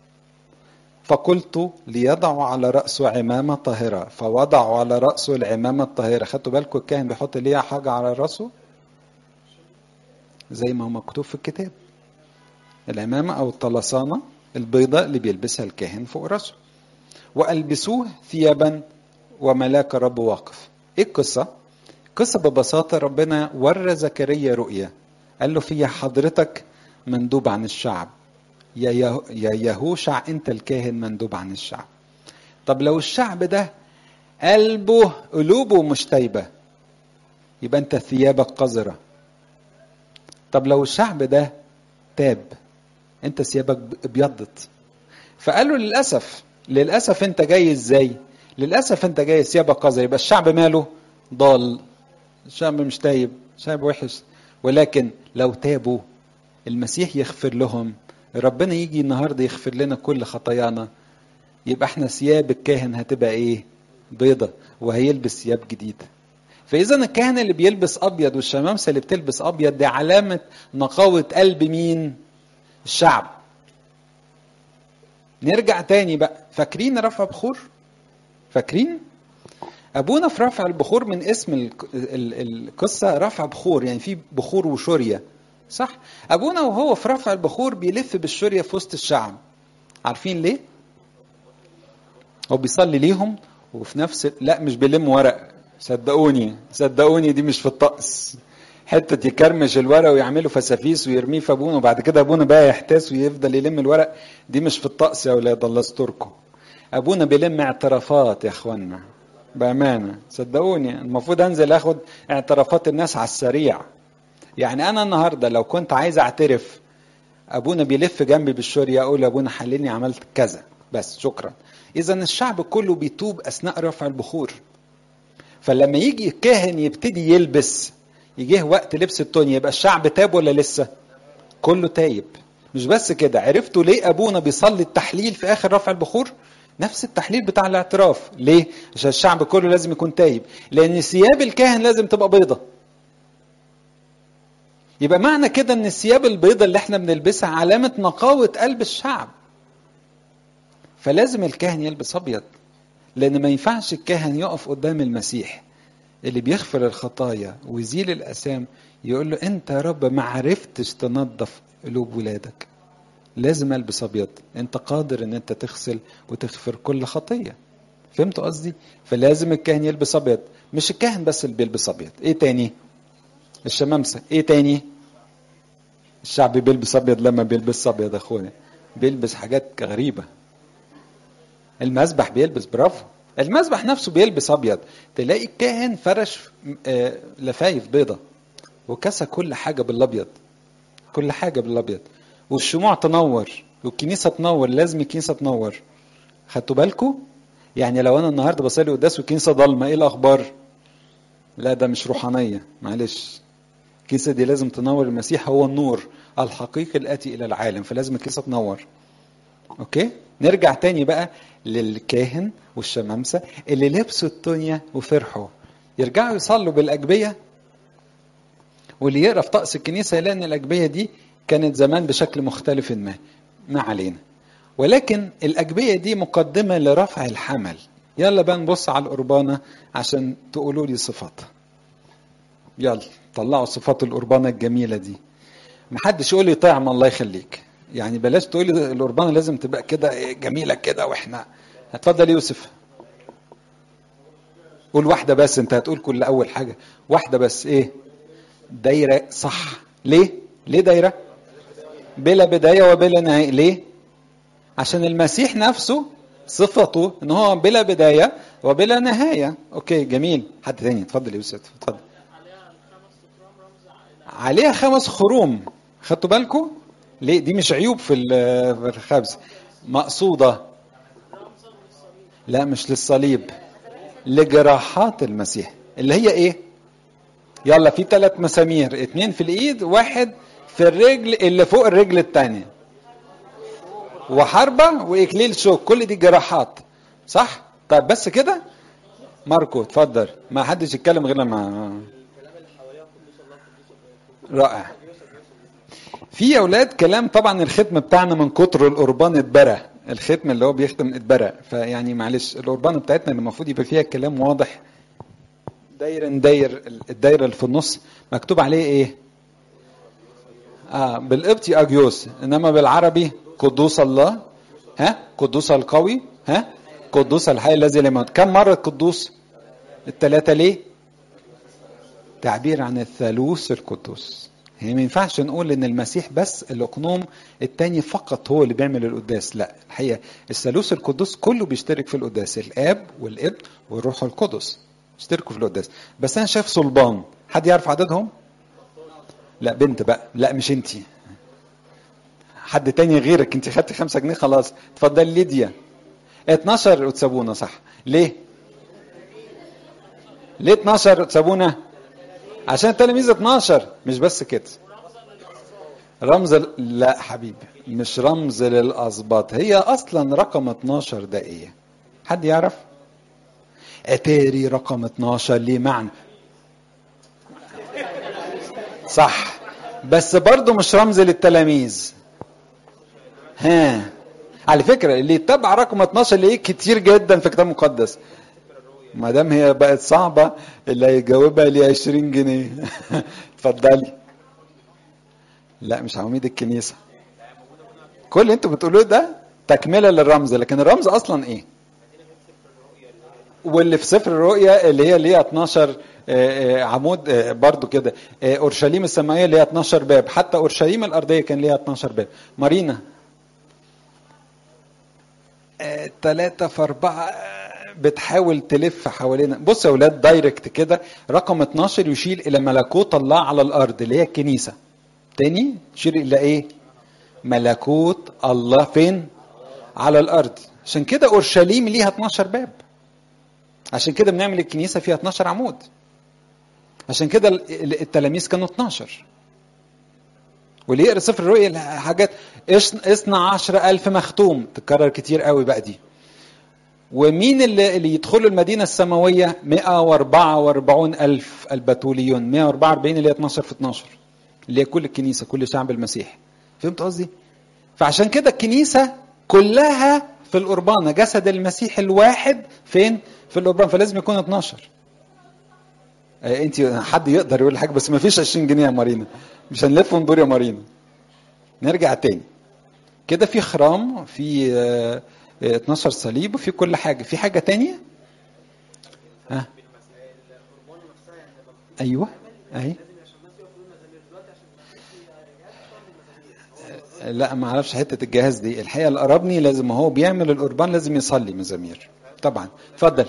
فقلت ليضعوا على رأسه عمامة طاهرة فوضعوا على رأسه العمامة الطاهرة خدتوا بالكم الكاهن بيحط ليها حاجة على رأسه زي ما هو مكتوب في الكتاب العمامة أو الطلسانة البيضاء اللي بيلبسها الكاهن فوق رأسه وألبسوه ثيابا وملاك الرب واقف ايه القصة قصة ببساطة ربنا ورى زكريا رؤية قال له فيها حضرتك مندوب عن الشعب يا يا يهوشع انت الكاهن مندوب عن الشعب طب لو الشعب ده قلبه قلوبه مش تايبة يبقى انت ثيابك قذرة طب لو الشعب ده تاب انت ثيابك ابيضت فقالوا للأسف للأسف انت جاي ازاي للأسف انت جاي ثيابك قذرة يبقى الشعب ماله ضال الشعب مش تايب شعب وحش ولكن لو تابوا المسيح يغفر لهم ربنا يجي النهارده يغفر لنا كل خطايانا يبقى احنا ثياب الكاهن هتبقى ايه بيضة وهيلبس ثياب جديدة فإذا الكهنة اللي بيلبس أبيض والشمامسة اللي بتلبس أبيض دي علامة نقاوة قلب مين؟ الشعب نرجع تاني بقى فاكرين رفع بخور؟ فاكرين؟ أبونا في رفع البخور من اسم القصة رفع بخور يعني في بخور وشورية صح؟ أبونا وهو في رفع البخور بيلف بالشورية في وسط الشعب عارفين ليه؟ هو بيصلي ليهم وفي نفس لا مش بيلم ورق صدقوني صدقوني دي مش في الطقس حتة يكرمش الورق ويعملوا فسافيس ويرميه في ابونا وبعد كده ابونا بقى يحتاس ويفضل يلم الورق دي مش في الطقس يا اولاد الله يستركم ابونا بيلم اعترافات يا اخوانا بامانه صدقوني المفروض انزل اخد اعترافات الناس على السريع يعني انا النهارده لو كنت عايز اعترف ابونا بيلف جنبي بالشوريه اقول ابونا حللني عملت كذا بس شكرا اذا الشعب كله بيتوب اثناء رفع البخور فلما يجي الكاهن يبتدي يلبس يجيه وقت لبس التونيا يبقى الشعب تاب ولا لسه كله تايب مش بس كده عرفتوا ليه ابونا بيصلي التحليل في اخر رفع البخور نفس التحليل بتاع الاعتراف ليه عشان الشعب كله لازم يكون تايب لان ثياب الكاهن لازم تبقى بيضة يبقى معنى كده ان الثياب البيضة اللي احنا بنلبسها علامة نقاوة قلب الشعب فلازم الكاهن يلبس ابيض لان ما ينفعش الكاهن يقف قدام المسيح اللي بيغفر الخطايا ويزيل الاسام يقول له انت يا رب ما عرفتش تنظف قلوب ولادك لازم البس ابيض انت قادر ان انت تغسل وتغفر كل خطيه فهمتوا قصدي فلازم الكاهن يلبس ابيض مش الكاهن بس اللي بيلبس ابيض ايه تاني الشمامسه ايه تاني الشعب بيلبس ابيض لما بيلبس ابيض اخويا بيلبس حاجات غريبه المسبح بيلبس برافو المسبح نفسه بيلبس ابيض تلاقي الكاهن فرش لفايف بيضة وكسى كل حاجة بالابيض كل حاجة بالابيض والشموع تنور والكنيسة تنور لازم الكنيسة تنور خدتوا بالكم يعني لو انا النهارده بصلي قداس والكنيسة ضلمة ايه الاخبار لا ده مش روحانية معلش الكنيسة دي لازم تنور المسيح هو النور الحقيقي الاتي الى العالم فلازم الكنيسة تنور اوكي نرجع تاني بقى للكاهن والشمامسة اللي لبسوا التونيا وفرحوا يرجعوا يصلوا بالأجبية واللي يقرا في طقس الكنيسة يلاقي إن الأجبية دي كانت زمان بشكل مختلف ما ما علينا ولكن الأجبية دي مقدمة لرفع الحمل يلا بقى نبص على القربانة عشان تقولوا لي صفاتها يلا طلعوا صفات القربانة الجميلة دي محدش يقول لي طعم الله يخليك يعني بلاش تقولي القربانه لازم تبقى كده جميله كده واحنا اتفضل يوسف قول واحده بس انت هتقول كل اول حاجه واحده بس ايه دايره صح ليه ليه دايره بلا بدايه وبلا نهايه ليه عشان المسيح نفسه صفته ان هو بلا بدايه وبلا نهايه اوكي جميل حد تاني اتفضل يوسف اتفضل عليها خمس خروم خدتوا بالكم ليه دي مش عيوب في الخبز مقصودة لا مش للصليب لجراحات المسيح اللي هي ايه يلا في ثلاث مسامير اتنين في الايد واحد في الرجل اللي فوق الرجل التانية وحربة واكليل شوك كل دي جراحات صح طيب بس كده ماركو اتفضل ما حدش يتكلم غير لما رائع في يا اولاد كلام طبعا الختم بتاعنا من كتر القربان اتبرى الختم اللي هو بيختم اتبرى فيعني معلش القربان بتاعتنا اللي المفروض يبقى فيها كلام واضح داير داير الدايره اللي في النص مكتوب عليه ايه اه بالقبطي اجيوس انما بالعربي قدوس الله ها قدوس القوي ها قدوس الحي الذي لا يموت كم مره قدوس الثلاثه ليه تعبير عن الثالوث القدوس يعني ما ينفعش نقول ان المسيح بس الاقنوم التاني فقط هو اللي بيعمل القداس لا الحقيقه الثالوث القدوس كله بيشترك في القداس الاب والابن والروح القدس يشتركوا في القداس بس انا شايف صلبان حد يعرف عددهم لا بنت بقى لا مش انت حد تاني غيرك انت خدت خمسة جنيه خلاص اتفضل ليديا 12 وتسابونا صح ليه ليه 12 وتسابونا عشان التلاميذ 12 مش بس كده رمز ال... لا حبيبي مش رمز للاسباط هي اصلا رقم 12 ده ايه حد يعرف اتاري رقم 12 ليه معنى صح بس برضه مش رمز للتلاميذ ها على فكرة اللي يتبع رقم 12 اللي كتير جدا في الكتاب المقدس ما دام هي بقت صعبة اللي هيجاوبها لي 20 جنيه اتفضلي لا مش عواميد الكنيسة كل اللي انتوا بتقولوه ده تكملة للرمز لكن الرمز اصلا ايه واللي في سفر الرؤيا اللي هي ليها 12 عمود برضو كده اورشليم السماويه ليها 12 باب حتى اورشليم الارضيه كان ليها 12 باب مارينا ثلاثة في أربعة بتحاول تلف حوالينا بص يا أولاد دايركت كده رقم 12 يشير إلى ملكوت الله على الأرض اللي هي الكنيسة تاني يشير إلى إيه ملكوت الله فين على الأرض عشان كده أورشليم ليها 12 باب عشان كده بنعمل الكنيسة فيها 12 عمود عشان كده التلاميذ كانوا 12 واللي يقرا سفر الرؤيا حاجات اثنا عشر ألف مختوم تتكرر كتير قوي بقى دي ومين اللي, اللي يدخلوا المدينة السماوية 144 ألف البتوليون 144 اللي هي 12 في 12 اللي هي كل الكنيسة كل شعب المسيح فهمت قصدي؟ فعشان كده الكنيسة كلها في القربانة جسد المسيح الواحد فين؟ في القربان فلازم يكون 12 انت حد يقدر يقول حاجه بس ما فيش 20 جنيه يا مارينا مش هنلف وندور يا مارينا نرجع تاني كده في خرام في 12 صليب وفي كل حاجه في حاجه تانية ها ايوه اي لا ما اعرفش حته الجهاز دي الحقيقه اللي قربني لازم هو بيعمل القربان لازم يصلي مزامير طبعا اتفضل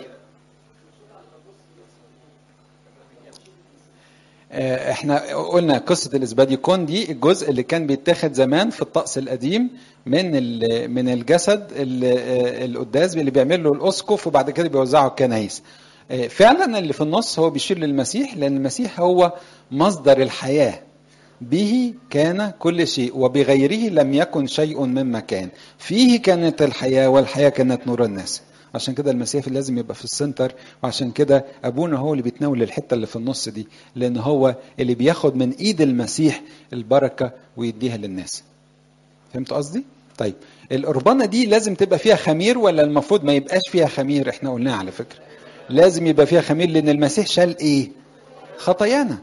احنا قلنا قصه الاسباديكون دي الجزء اللي كان بيتاخد زمان في الطقس القديم من من الجسد القداس اللي بيعمل له الاسقف وبعد كده بيوزعه الكنايس فعلا اللي في النص هو بيشير للمسيح لان المسيح هو مصدر الحياه به كان كل شيء وبغيره لم يكن شيء مما كان فيه كانت الحياه والحياه كانت نور الناس عشان كده المسيح لازم يبقى في السنتر وعشان كده ابونا هو اللي بيتناول الحته اللي في النص دي لان هو اللي بياخد من ايد المسيح البركه ويديها للناس فهمت قصدي طيب القربانه دي لازم تبقى فيها خمير ولا المفروض ما يبقاش فيها خمير احنا قلناها على فكره لازم يبقى فيها خمير لان المسيح شال ايه خطايانا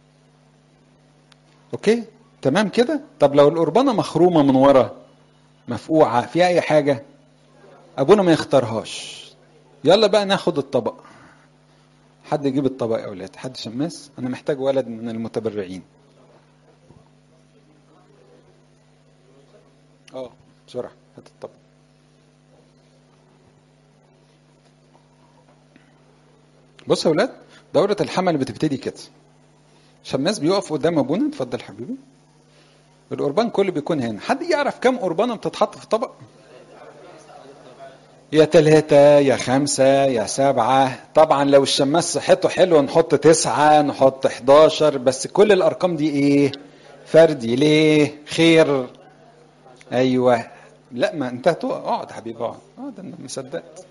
اوكي تمام كده طب لو القربانه مخرومه من ورا مفقوعه فيها اي حاجه ابونا ما يختارهاش يلا بقى ناخد الطبق حد يجيب الطبق يا اولاد حد شماس انا محتاج ولد من المتبرعين اه بسرعه هات الطبق بص يا اولاد دورة الحمل بتبتدي كده شماس بيقف قدام ابونا اتفضل حبيبي القربان كله بيكون هنا حد يعرف كم قربانه بتتحط في طبق يا ثلاثة يا خمسة يا سبعة طبعا لو الشماس صحته حلوة نحط تسعة نحط 11 بس كل الأرقام دي إيه فردي ليه خير أيوة لا ما أنت اقعد حبيبي اقعد اقعد أنا مصدقت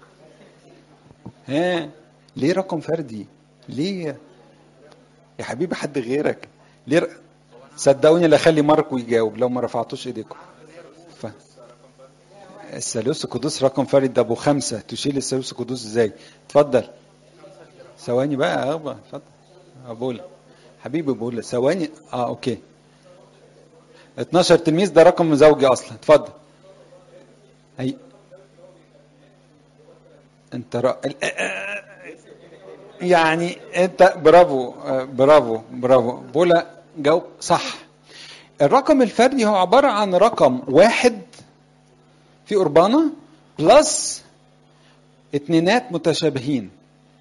ها ليه رقم فردي ليه يا حبيبي حد غيرك ليه ر... صدقوني لا خلي ماركو يجاوب لو ما رفعتوش ايديكم ف... الثالوث القدوس رقم فرد ده ابو خمسه تشيل الثالوث القدوس ازاي؟ اتفضل ثواني بقى يا ابا اتفضل ابولا حبيبي بقول ثواني اه اوكي 12 تلميذ ده رقم زوجي اصلا اتفضل هي انت ر... يعني انت برافو برافو برافو بولا جاوب صح الرقم الفردي هو عباره عن رقم واحد في قربانة بلس اتنينات متشابهين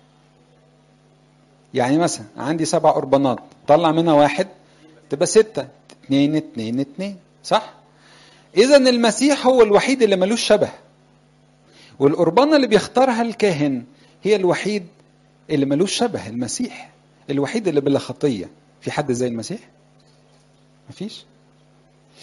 يعني مثلا عندي سبع قربانات طلع منها واحد تبقى ستة اتنين اتنين اتنين صح اذا المسيح هو الوحيد اللي ملوش شبه والقربانة اللي بيختارها الكاهن هي الوحيد اللي ملوش شبه المسيح الوحيد اللي بلا خطية في حد زي المسيح مفيش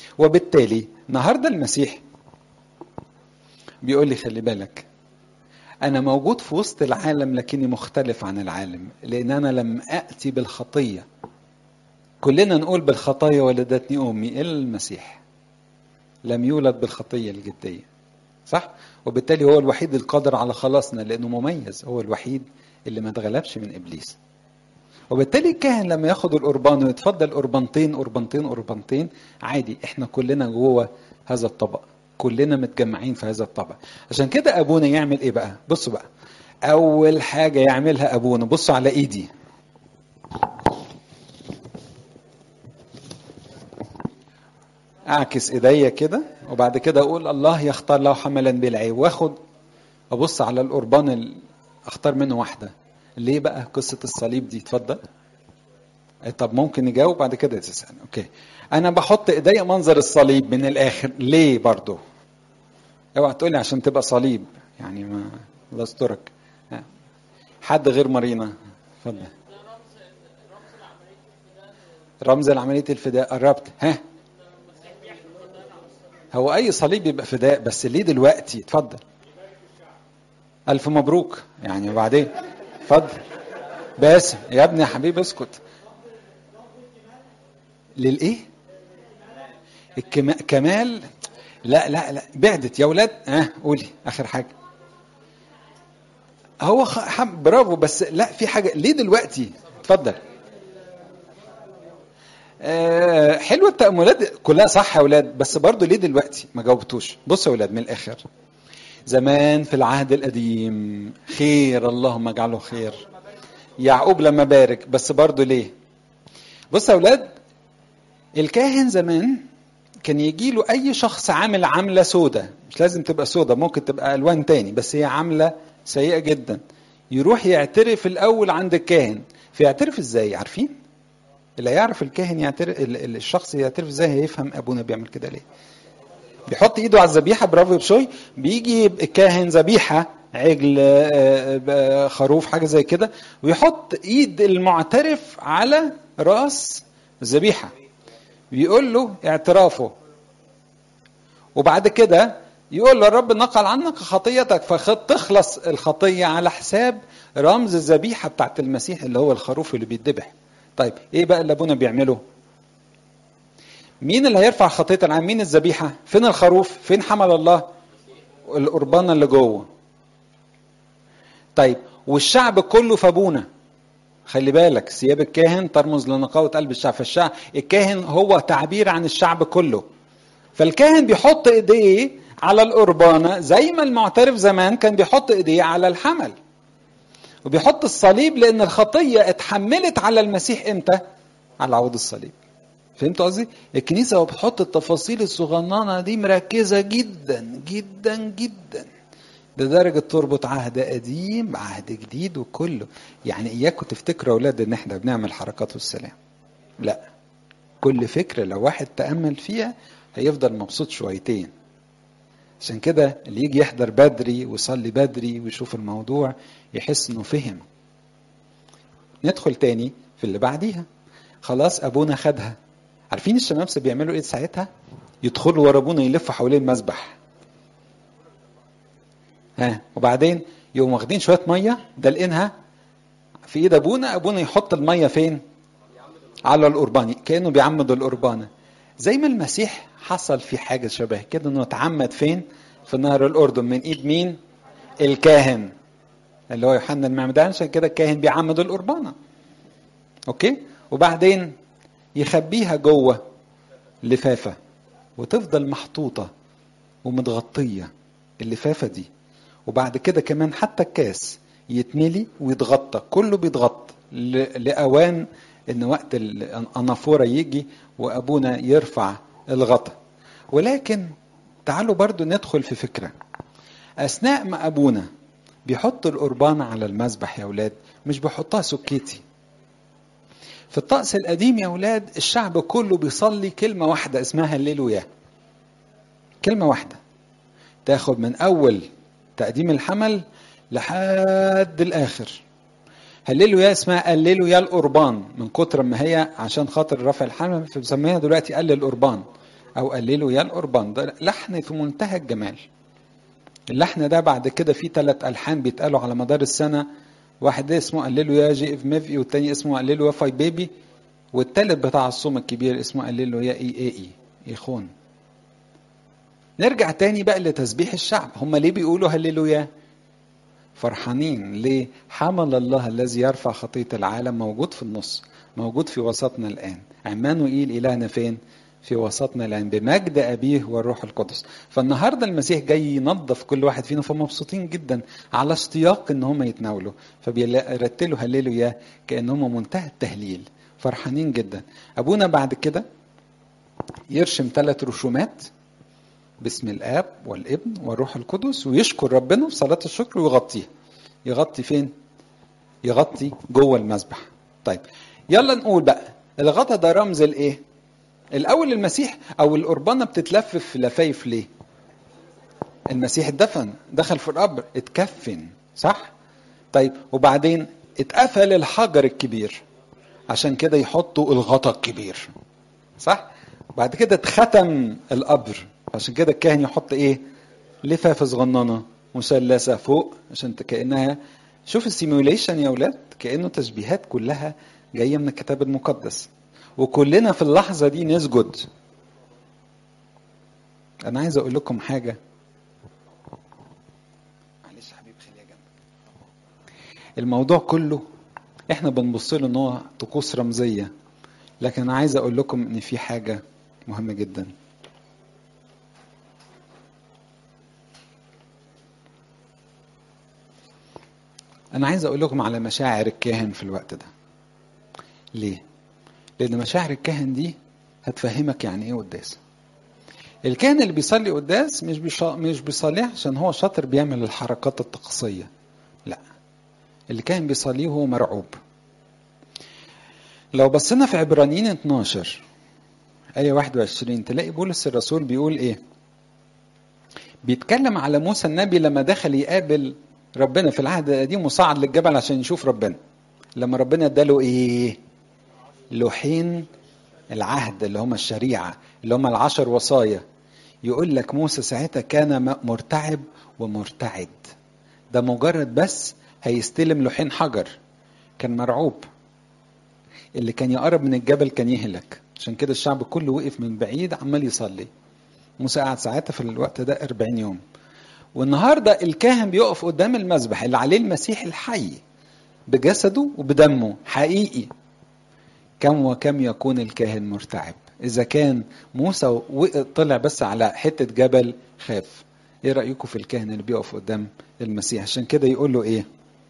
وبالتالي النهارده المسيح بيقول لي خلي بالك انا موجود في وسط العالم لكني مختلف عن العالم لان انا لم اتي بالخطيه كلنا نقول بالخطايا ولدتني امي الا المسيح لم يولد بالخطيه الجديه صح وبالتالي هو الوحيد القادر على خلاصنا لانه مميز هو الوحيد اللي ما اتغلبش من ابليس وبالتالي الكاهن لما ياخد القربان ويتفضل قربانتين قربانتين قربانتين عادي احنا كلنا جوه هذا الطبق كلنا متجمعين في هذا الطبق عشان كده ابونا يعمل ايه بقى بصوا بقى اول حاجه يعملها ابونا بصوا على ايدي اعكس ايديا كده وبعد كده اقول الله يختار له حملا بالعيب واخد ابص على القربان ال... اختار منه واحده ليه بقى قصه الصليب دي اتفضل طب ممكن نجاوب بعد كده تسال اوكي انا بحط ايديا منظر الصليب من الاخر ليه برضو اوعى تقولي عشان تبقى صليب يعني ما الله يسترك حد غير مارينا اتفضل رمز لعمليه الفداء قربت ها هو اي صليب يبقى فداء بس ليه دلوقتي اتفضل الف مبروك يعني وبعدين اتفضل باسم يا ابني يا حبيبي اسكت للايه الكمال لا لا لا بعدت يا اولاد ها آه قولي اخر حاجه هو حب برافو بس لا في حاجه ليه دلوقتي اتفضل آه حلوه التاملات كلها صح يا اولاد بس برضه ليه دلوقتي ما جاوبتوش بصوا يا اولاد من الاخر زمان في العهد القديم خير اللهم اجعله خير يعقوب لما بارك بس برضه ليه بصوا يا اولاد الكاهن زمان كان يجي له اي شخص عامل عامله سودة مش لازم تبقى سودة ممكن تبقى الوان تاني بس هي عامله سيئه جدا يروح يعترف الاول عند الكاهن فيعترف ازاي عارفين اللي هيعرف الكاهن يعترف الشخص يعترف ازاي هيفهم ابونا بيعمل كده ليه بيحط ايده على الذبيحه برافو بشوي بيجي الكاهن ذبيحه عجل خروف حاجه زي كده ويحط ايد المعترف على راس الذبيحه بيقول له اعترافه وبعد كده يقول له الرب نقل عنك خطيتك فتخلص الخطيه على حساب رمز الذبيحه بتاعت المسيح اللي هو الخروف اللي بيتذبح طيب ايه بقى اللي ابونا بيعمله مين اللي هيرفع خطيه العالم مين الذبيحه فين الخروف فين حمل الله القربانه اللي جوه طيب والشعب كله في ابونا خلي بالك ثياب الكاهن ترمز لنقاوة قلب الشعب فالشعب الكاهن هو تعبير عن الشعب كله فالكاهن بيحط ايديه على القربانة زي ما المعترف زمان كان بيحط ايديه على الحمل وبيحط الصليب لان الخطية اتحملت على المسيح امتى على عود الصليب فهمت قصدي الكنيسة بتحط التفاصيل الصغننة دي مركزة جدا جدا جدا لدرجة تربط عهد قديم بعهد جديد وكله يعني إياكم تفتكروا أولاد إن إحنا بنعمل حركات والسلام لا كل فكرة لو واحد تأمل فيها هيفضل مبسوط شويتين عشان كده اللي يجي يحضر بدري ويصلي بدري ويشوف الموضوع يحس انه فهم ندخل تاني في اللي بعديها خلاص ابونا خدها عارفين الشمامسه بيعملوا ايه ساعتها يدخلوا ورا ابونا يلفوا حوالين المسبح ها وبعدين يقوموا واخدين شويه ميه دلقينها في ايد ابونا ابونا يحط الميه فين على القرباني كانه بيعمد القربانه زي ما المسيح حصل في حاجه شبه كده انه اتعمد فين في نهر الاردن من ايد مين الكاهن اللي هو يوحنا المعمدان عشان كده الكاهن بيعمد القربانه اوكي وبعدين يخبيها جوه لفافه وتفضل محطوطه ومتغطيه اللفافه دي وبعد كده كمان حتى الكاس يتملي ويتغطى كله بيتغطى لاوان ان وقت الانافوره يجي وابونا يرفع الغطا ولكن تعالوا برضو ندخل في فكره اثناء ما ابونا بيحط القربان على المذبح يا اولاد مش بيحطها سكيتي في الطقس القديم يا اولاد الشعب كله بيصلي كلمه واحده اسمها هللويا كلمه واحده تاخد من اول تقديم الحمل لحد الاخر هللوا يا اسمها قللوا يا القربان من كتر ما هي عشان خاطر رفع الحمل فبسميها دلوقتي قلل القربان او قللوا يا القربان ده لحن في منتهى الجمال اللحن ده بعد كده فيه ثلاث الحان بيتقالوا على مدار السنه واحد ده اسمه قللوا يا جي اف ميفي والتاني اسمه قللوا يا فاي بيبي والتالت بتاع الصوم الكبير اسمه قللوا يا اي اي اي يخون نرجع تاني بقى لتسبيح الشعب هم ليه بيقولوا هللويا فرحانين ليه حمل الله الذي يرفع خطية العالم موجود في النص موجود في وسطنا الآن عمانوئيل إلهنا فين في وسطنا الآن بمجد أبيه والروح القدس فالنهاردة المسيح جاي ينظف كل واحد فينا فمبسوطين جدا على اشتياق ان هم يتناولوا فبيرتلوا هللويا كأنهم منتهى التهليل فرحانين جدا أبونا بعد كده يرشم ثلاث رسومات باسم الاب والابن والروح القدس ويشكر ربنا في صلاه الشكر ويغطيها يغطي فين يغطي جوه المذبح طيب يلا نقول بقى الغطا ده رمز الايه الاول المسيح او القربانه بتتلف في لفايف ليه المسيح اتدفن دخل في القبر اتكفن صح طيب وبعدين اتقفل الحجر الكبير عشان كده يحطوا الغطا الكبير صح بعد كده اتختم القبر عشان كده الكاهن يحط ايه لفافه صغننه مثلثه فوق عشان كانها شوف السيموليشن يا اولاد كانه تشبيهات كلها جايه من الكتاب المقدس وكلنا في اللحظه دي نسجد انا عايز اقول لكم حاجه معلش يا حبيبي خليها جنبك الموضوع كله احنا بنبص له ان هو طقوس رمزيه لكن انا عايز اقول لكم ان في حاجه مهمه جدا أنا عايز أقول لكم على مشاعر الكاهن في الوقت ده. ليه؟ لأن مشاعر الكاهن دي هتفهمك يعني إيه قداس. الكاهن اللي بيصلي قداس مش بيشا... مش بيصليه عشان هو شاطر بيعمل الحركات الطقسية. لا. اللي كان بيصليه هو مرعوب. لو بصينا في عبرانيين 12 آية 21 تلاقي بولس الرسول بيقول إيه؟ بيتكلم على موسى النبي لما دخل يقابل ربنا في العهد القديم وصعد للجبل عشان يشوف ربنا لما ربنا اداله ايه لوحين العهد اللي هم الشريعة اللي هم العشر وصايا يقول لك موسى ساعتها كان مرتعب ومرتعد ده مجرد بس هيستلم لوحين حجر كان مرعوب اللي كان يقرب من الجبل كان يهلك عشان كده الشعب كله وقف من بعيد عمال يصلي موسى قعد ساعتها في الوقت ده 40 يوم والنهارده الكاهن بيقف قدام المذبح اللي عليه المسيح الحي بجسده وبدمه حقيقي كم وكم يكون الكاهن مرتعب اذا كان موسى طلع بس على حته جبل خاف ايه رايكم في الكاهن اللي بيقف قدام المسيح عشان كده يقول له ايه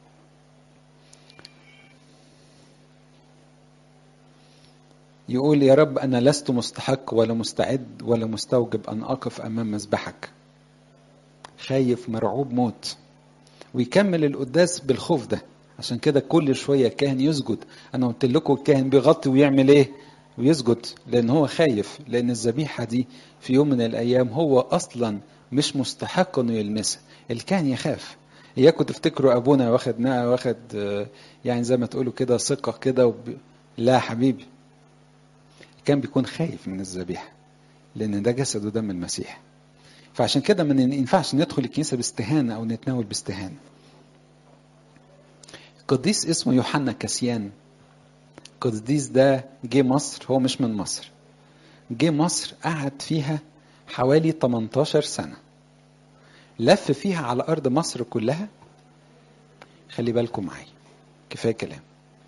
يقول يا رب انا لست مستحق ولا مستعد ولا مستوجب ان اقف امام مذبحك خايف مرعوب موت ويكمل القداس بالخوف ده عشان كده كل شوية الكاهن يسجد أنا قلت لكم الكاهن بيغطي ويعمل إيه ويسجد لأن هو خايف لأن الذبيحة دي في يوم من الأيام هو أصلا مش مستحق إنه يلمسها الكاهن يخاف إياكم تفتكروا أبونا واخد واخد يعني زي ما تقولوا كده ثقة كده وب... لا حبيبي كان بيكون خايف من الذبيحة لأن ده جسد ودم المسيح فعشان كده ما ينفعش ندخل الكنيسه باستهانه او نتناول باستهانه. قديس اسمه يوحنا كاسيان القديس ده جه مصر هو مش من مصر. جه مصر قعد فيها حوالي 18 سنه. لف فيها على ارض مصر كلها خلي بالكم معايا كفايه كلام.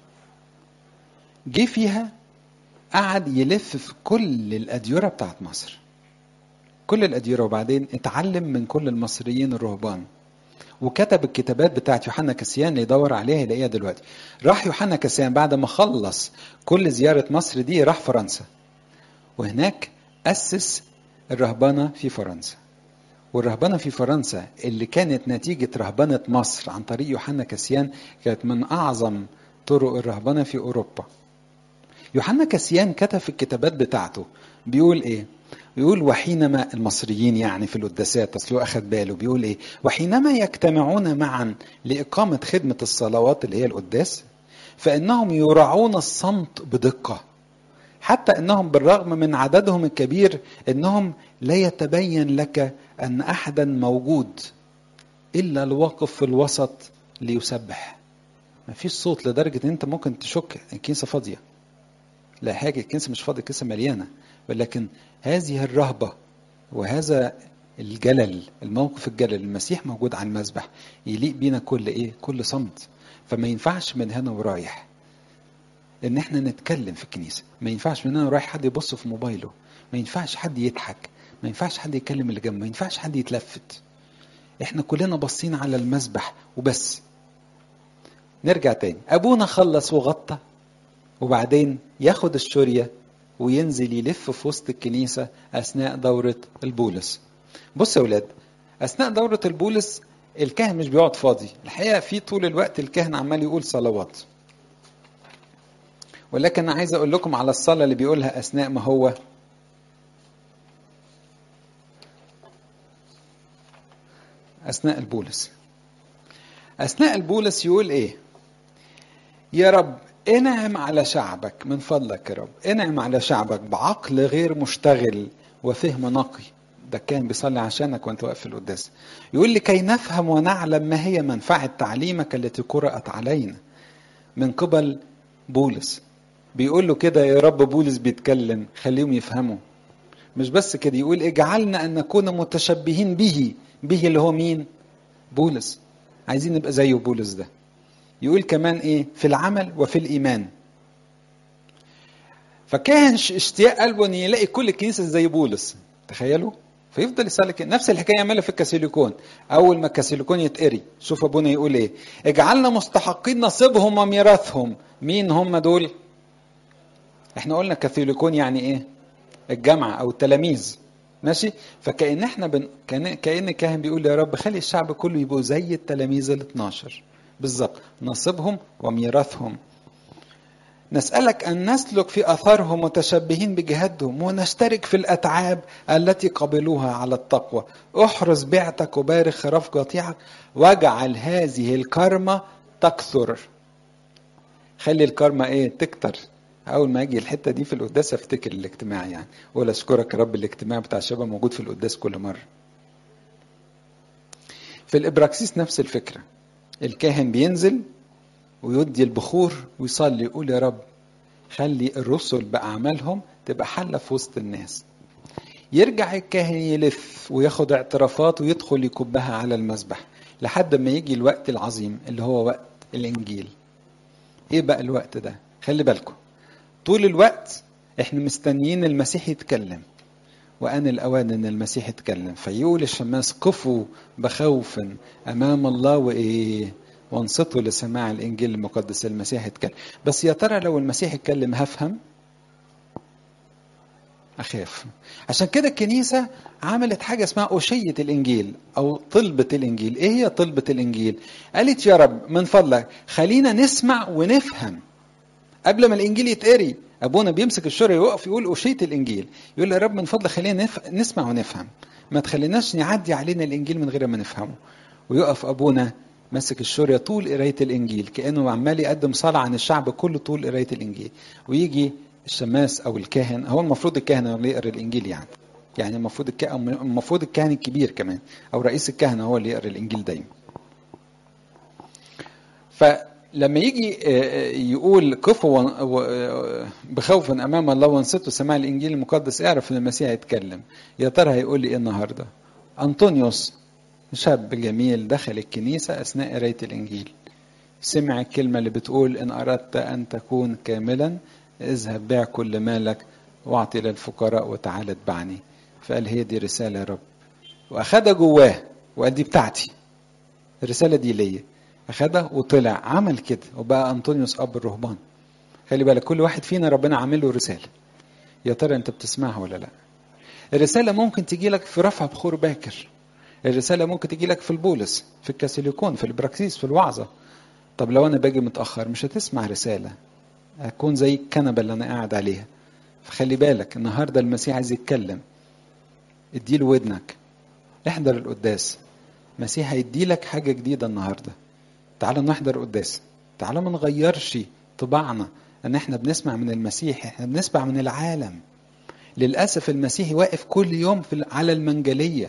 جه فيها قعد يلف في كل الاديره بتاعت مصر. كل الأديرة وبعدين اتعلم من كل المصريين الرهبان وكتب الكتابات بتاعت يوحنا كسيان اللي يدور عليها يلاقيها دلوقتي راح يوحنا كسيان بعد ما خلص كل زيارة مصر دي راح فرنسا وهناك أسس الرهبنة في فرنسا والرهبنة في فرنسا اللي كانت نتيجة رهبنة مصر عن طريق يوحنا كسيان كانت من أعظم طرق الرهبنة في أوروبا يوحنا كسيان كتب في الكتابات بتاعته بيقول إيه بيقول وحينما المصريين يعني في القداسات اصل هو اخذ باله بيقول ايه وحينما يجتمعون معا لاقامه خدمه الصلوات اللي هي القداس فانهم يراعون الصمت بدقه حتى انهم بالرغم من عددهم الكبير انهم لا يتبين لك ان احدا موجود الا الواقف في الوسط ليسبح ما فيش صوت لدرجه ان انت ممكن تشك الكنيسه فاضيه لا حاجه الكنيسه مش فاضيه الكنيسه مليانه ولكن هذه الرهبه وهذا الجلل الموقف الجلل المسيح موجود على المذبح يليق بينا كل ايه كل صمت فما ينفعش من هنا ورايح ان احنا نتكلم في الكنيسه ما ينفعش من هنا ورايح حد يبص في موبايله ما ينفعش حد يضحك ما ينفعش حد يتكلم اللي جنبه ما ينفعش حد يتلفت احنا كلنا باصين على المذبح وبس نرجع تاني ابونا خلص وغطى وبعدين ياخد الشوريه وينزل يلف في وسط الكنيسه اثناء دوره البولس بص يا ولاد اثناء دوره البولس الكاهن مش بيقعد فاضي الحقيقه في طول الوقت الكاهن عمال يقول صلوات ولكن انا عايز اقول لكم على الصلاه اللي بيقولها اثناء ما هو اثناء البولس اثناء البولس يقول ايه يا رب انعم على شعبك من فضلك يا رب انعم على شعبك بعقل غير مشتغل وفهم نقي ده كان بيصلي عشانك وانت واقف في القداس يقول لكي نفهم ونعلم ما هي منفعة تعليمك التي قرأت علينا من قبل بولس بيقول له كده يا رب بولس بيتكلم خليهم يفهموا مش بس كده يقول اجعلنا ان نكون متشبهين به به اللي هو مين بولس عايزين نبقى زيه بولس ده يقول كمان ايه في العمل وفي الايمان فكان اشتياق قلبه ان يلاقي كل الكنيسه زي بولس تخيلوا فيفضل يصلي كده نفس الحكايه يعملها في الكاسيليكون اول ما الكاسيليكون يتقري شوف ابونا يقول ايه اجعلنا مستحقين نصيبهم وميراثهم مين هم دول احنا قلنا كاثوليكون يعني ايه الجامعه او التلاميذ ماشي فكأن احنا بن... كأن كأن الكاهن بيقول يا رب خلي الشعب كله يبقوا زي التلاميذ ال 12 بالظبط نصيبهم وميراثهم نسألك أن نسلك في أثرهم متشبهين بجهادهم ونشترك في الأتعاب التي قبلوها على التقوى احرز بعتك وبارك خراف قطيعك واجعل هذه الكرمة تكثر خلي الكرمة ايه تكتر اول ما اجي الحته دي في القداس افتكر الاجتماع يعني اقول اشكرك يا رب الاجتماع بتاع الشباب موجود في القداس كل مره في الابراكسيس نفس الفكره الكاهن بينزل ويدي البخور ويصلي يقول يا رب خلي الرسل باعمالهم تبقى حله في وسط الناس يرجع الكاهن يلف وياخد اعترافات ويدخل يكبها على المذبح لحد ما يجي الوقت العظيم اللي هو وقت الانجيل ايه بقى الوقت ده خلي بالكم طول الوقت احنا مستنيين المسيح يتكلم وأن الأوان أن المسيح يتكلم فيقول الشماس قفوا بخوف أمام الله وإيه وانصتوا لسماع الإنجيل المقدس المسيح يتكلم بس يا ترى لو المسيح يتكلم هفهم أخاف عشان كده الكنيسة عملت حاجة اسمها أوشية الإنجيل أو طلبة الإنجيل إيه هي طلبة الإنجيل قالت يا رب من فضلك خلينا نسمع ونفهم قبل ما الانجيل يتقري ابونا بيمسك الشورى يوقف يقول اوشيه الانجيل يقول يا رب من فضلك خلينا نف... نسمع ونفهم ما تخليناش نعدي علينا الانجيل من غير ما نفهمه ويقف ابونا ماسك الشورية طول قراية الإنجيل كأنه عمال يقدم صلاة عن الشعب كله طول قراية الإنجيل ويجي الشماس أو الكاهن هو المفروض الكاهن هو اللي يقرا الإنجيل يعني يعني المفروض الك... المفروض الكاهن الكبير كمان أو رئيس الكهنة هو اللي يقرا الإنجيل دايما ف لما يجي يقول كفوا بخوف امام الله وانصتوا سماع الانجيل المقدس اعرف ان المسيح يتكلم يا ترى هيقول لي ايه النهارده انطونيوس شاب جميل دخل الكنيسه اثناء قرايه الانجيل سمع الكلمه اللي بتقول ان اردت ان تكون كاملا اذهب بيع كل مالك واعطي للفقراء وتعال اتبعني فقال هي دي رساله يا رب واخدها جواه وقال دي بتاعتي الرساله دي ليا أخدها وطلع عمل كده وبقى أنطونيوس أب الرهبان خلي بالك كل واحد فينا ربنا عامل له رسالة يا ترى أنت بتسمعها ولا لا الرسالة ممكن تجي لك في رفع بخور باكر الرسالة ممكن تجي لك في البولس في الكاسيليكون في البراكسيس في الوعظة طب لو أنا باجي متأخر مش هتسمع رسالة هكون زي الكنبة اللي أنا قاعد عليها فخلي بالك النهاردة المسيح عايز يتكلم اديله ودنك احضر القداس المسيح هيديلك حاجة جديدة النهارده تعالوا نحضر قداس تعالوا ما نغيرش طباعنا ان احنا بنسمع من المسيح احنا بنسمع من العالم للاسف المسيح واقف كل يوم في على المنجليه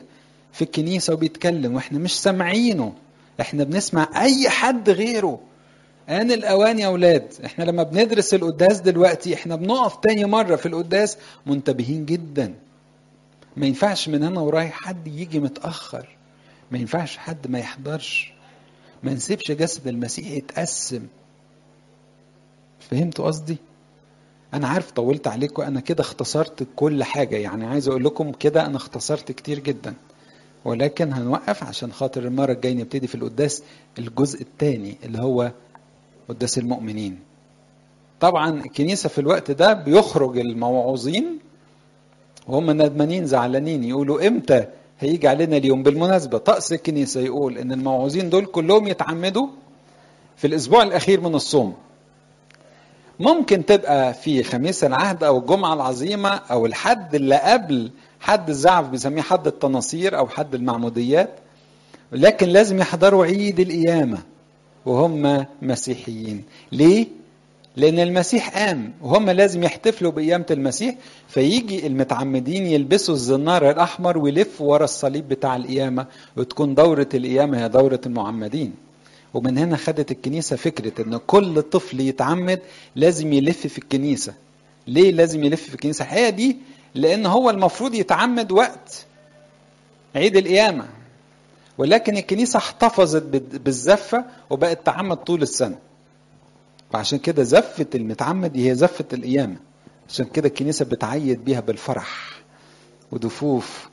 في الكنيسة وبيتكلم واحنا مش سامعينه احنا بنسمع اي حد غيره آن الأوان يا أولاد احنا لما بندرس القداس دلوقتي احنا بنقف تاني مرة في القداس منتبهين جدا ما ينفعش من هنا ورايح حد يجي متأخر ما ينفعش حد ما يحضرش ما نسيبش جسد المسيح يتقسم فهمتوا قصدي؟ أنا عارف طولت عليكم أنا كده اختصرت كل حاجة يعني عايز أقول لكم كده أنا اختصرت كتير جدا ولكن هنوقف عشان خاطر المرة الجاية نبتدي في القداس الجزء الثاني اللي هو قداس المؤمنين طبعا الكنيسة في الوقت ده بيخرج الموعوظين وهم ندمانين زعلانين يقولوا امتى هيجي علينا اليوم بالمناسبة طقس الكنيسة يقول ان الموعوظين دول كلهم يتعمدوا في الاسبوع الاخير من الصوم ممكن تبقى في خميس العهد او الجمعة العظيمة او الحد اللي قبل حد الزعف بيسميه حد التناصير او حد المعموديات لكن لازم يحضروا عيد القيامة وهم مسيحيين ليه؟ لأن المسيح قام وهم لازم يحتفلوا بقيامة المسيح فيجي المتعمدين يلبسوا الزنار الأحمر ويلفوا ورا الصليب بتاع القيامة وتكون دورة القيامة هي دورة المعمدين ومن هنا خدت الكنيسة فكرة إن كل طفل يتعمد لازم يلف في الكنيسة ليه لازم يلف في الكنيسة الحقيقة دي لأن هو المفروض يتعمد وقت عيد القيامة ولكن الكنيسة احتفظت بالزفة وبقت تعمد طول السنة فعشان كده زفة المتعمد هي زفة القيامة عشان كده الكنيسة بتعيد بيها بالفرح ودفوف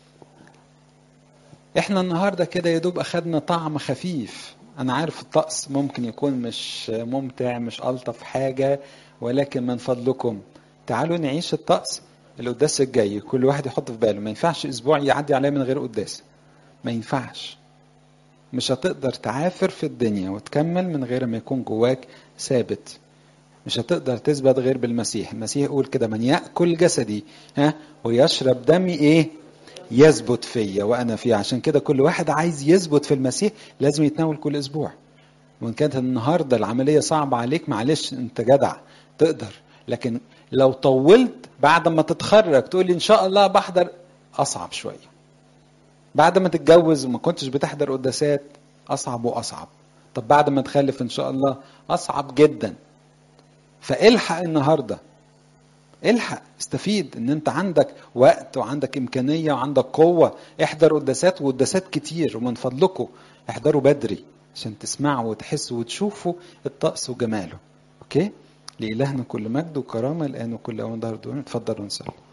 احنا النهاردة كده يا دوب اخدنا طعم خفيف انا عارف الطقس ممكن يكون مش ممتع مش الطف حاجة ولكن من فضلكم تعالوا نعيش الطقس القداس الجاي كل واحد يحط في باله ما ينفعش اسبوع يعدي عليه من غير قداس ما ينفعش مش هتقدر تعافر في الدنيا وتكمل من غير ما يكون جواك ثابت مش هتقدر تثبت غير بالمسيح المسيح يقول كده من يأكل جسدي ها ويشرب دمي ايه يثبت فيا وانا فيه عشان كده كل واحد عايز يثبت في المسيح لازم يتناول كل اسبوع وان كانت النهارده العمليه صعبه عليك معلش انت جدع تقدر لكن لو طولت بعد ما تتخرج تقول لي ان شاء الله بحضر اصعب شويه بعد ما تتجوز وما كنتش بتحضر قداسات اصعب واصعب طب بعد ما تخلف ان شاء الله اصعب جدا فالحق النهارده الحق استفيد ان انت عندك وقت وعندك امكانيه وعندك قوه احضر قداسات وقداسات كتير ومن فضلكم احضروا بدري عشان تسمعوا وتحسوا وتشوفوا الطقس وجماله اوكي لإلهنا كل مجد وكرامه الان وكل اوان ظهر دون اتفضلوا نصلي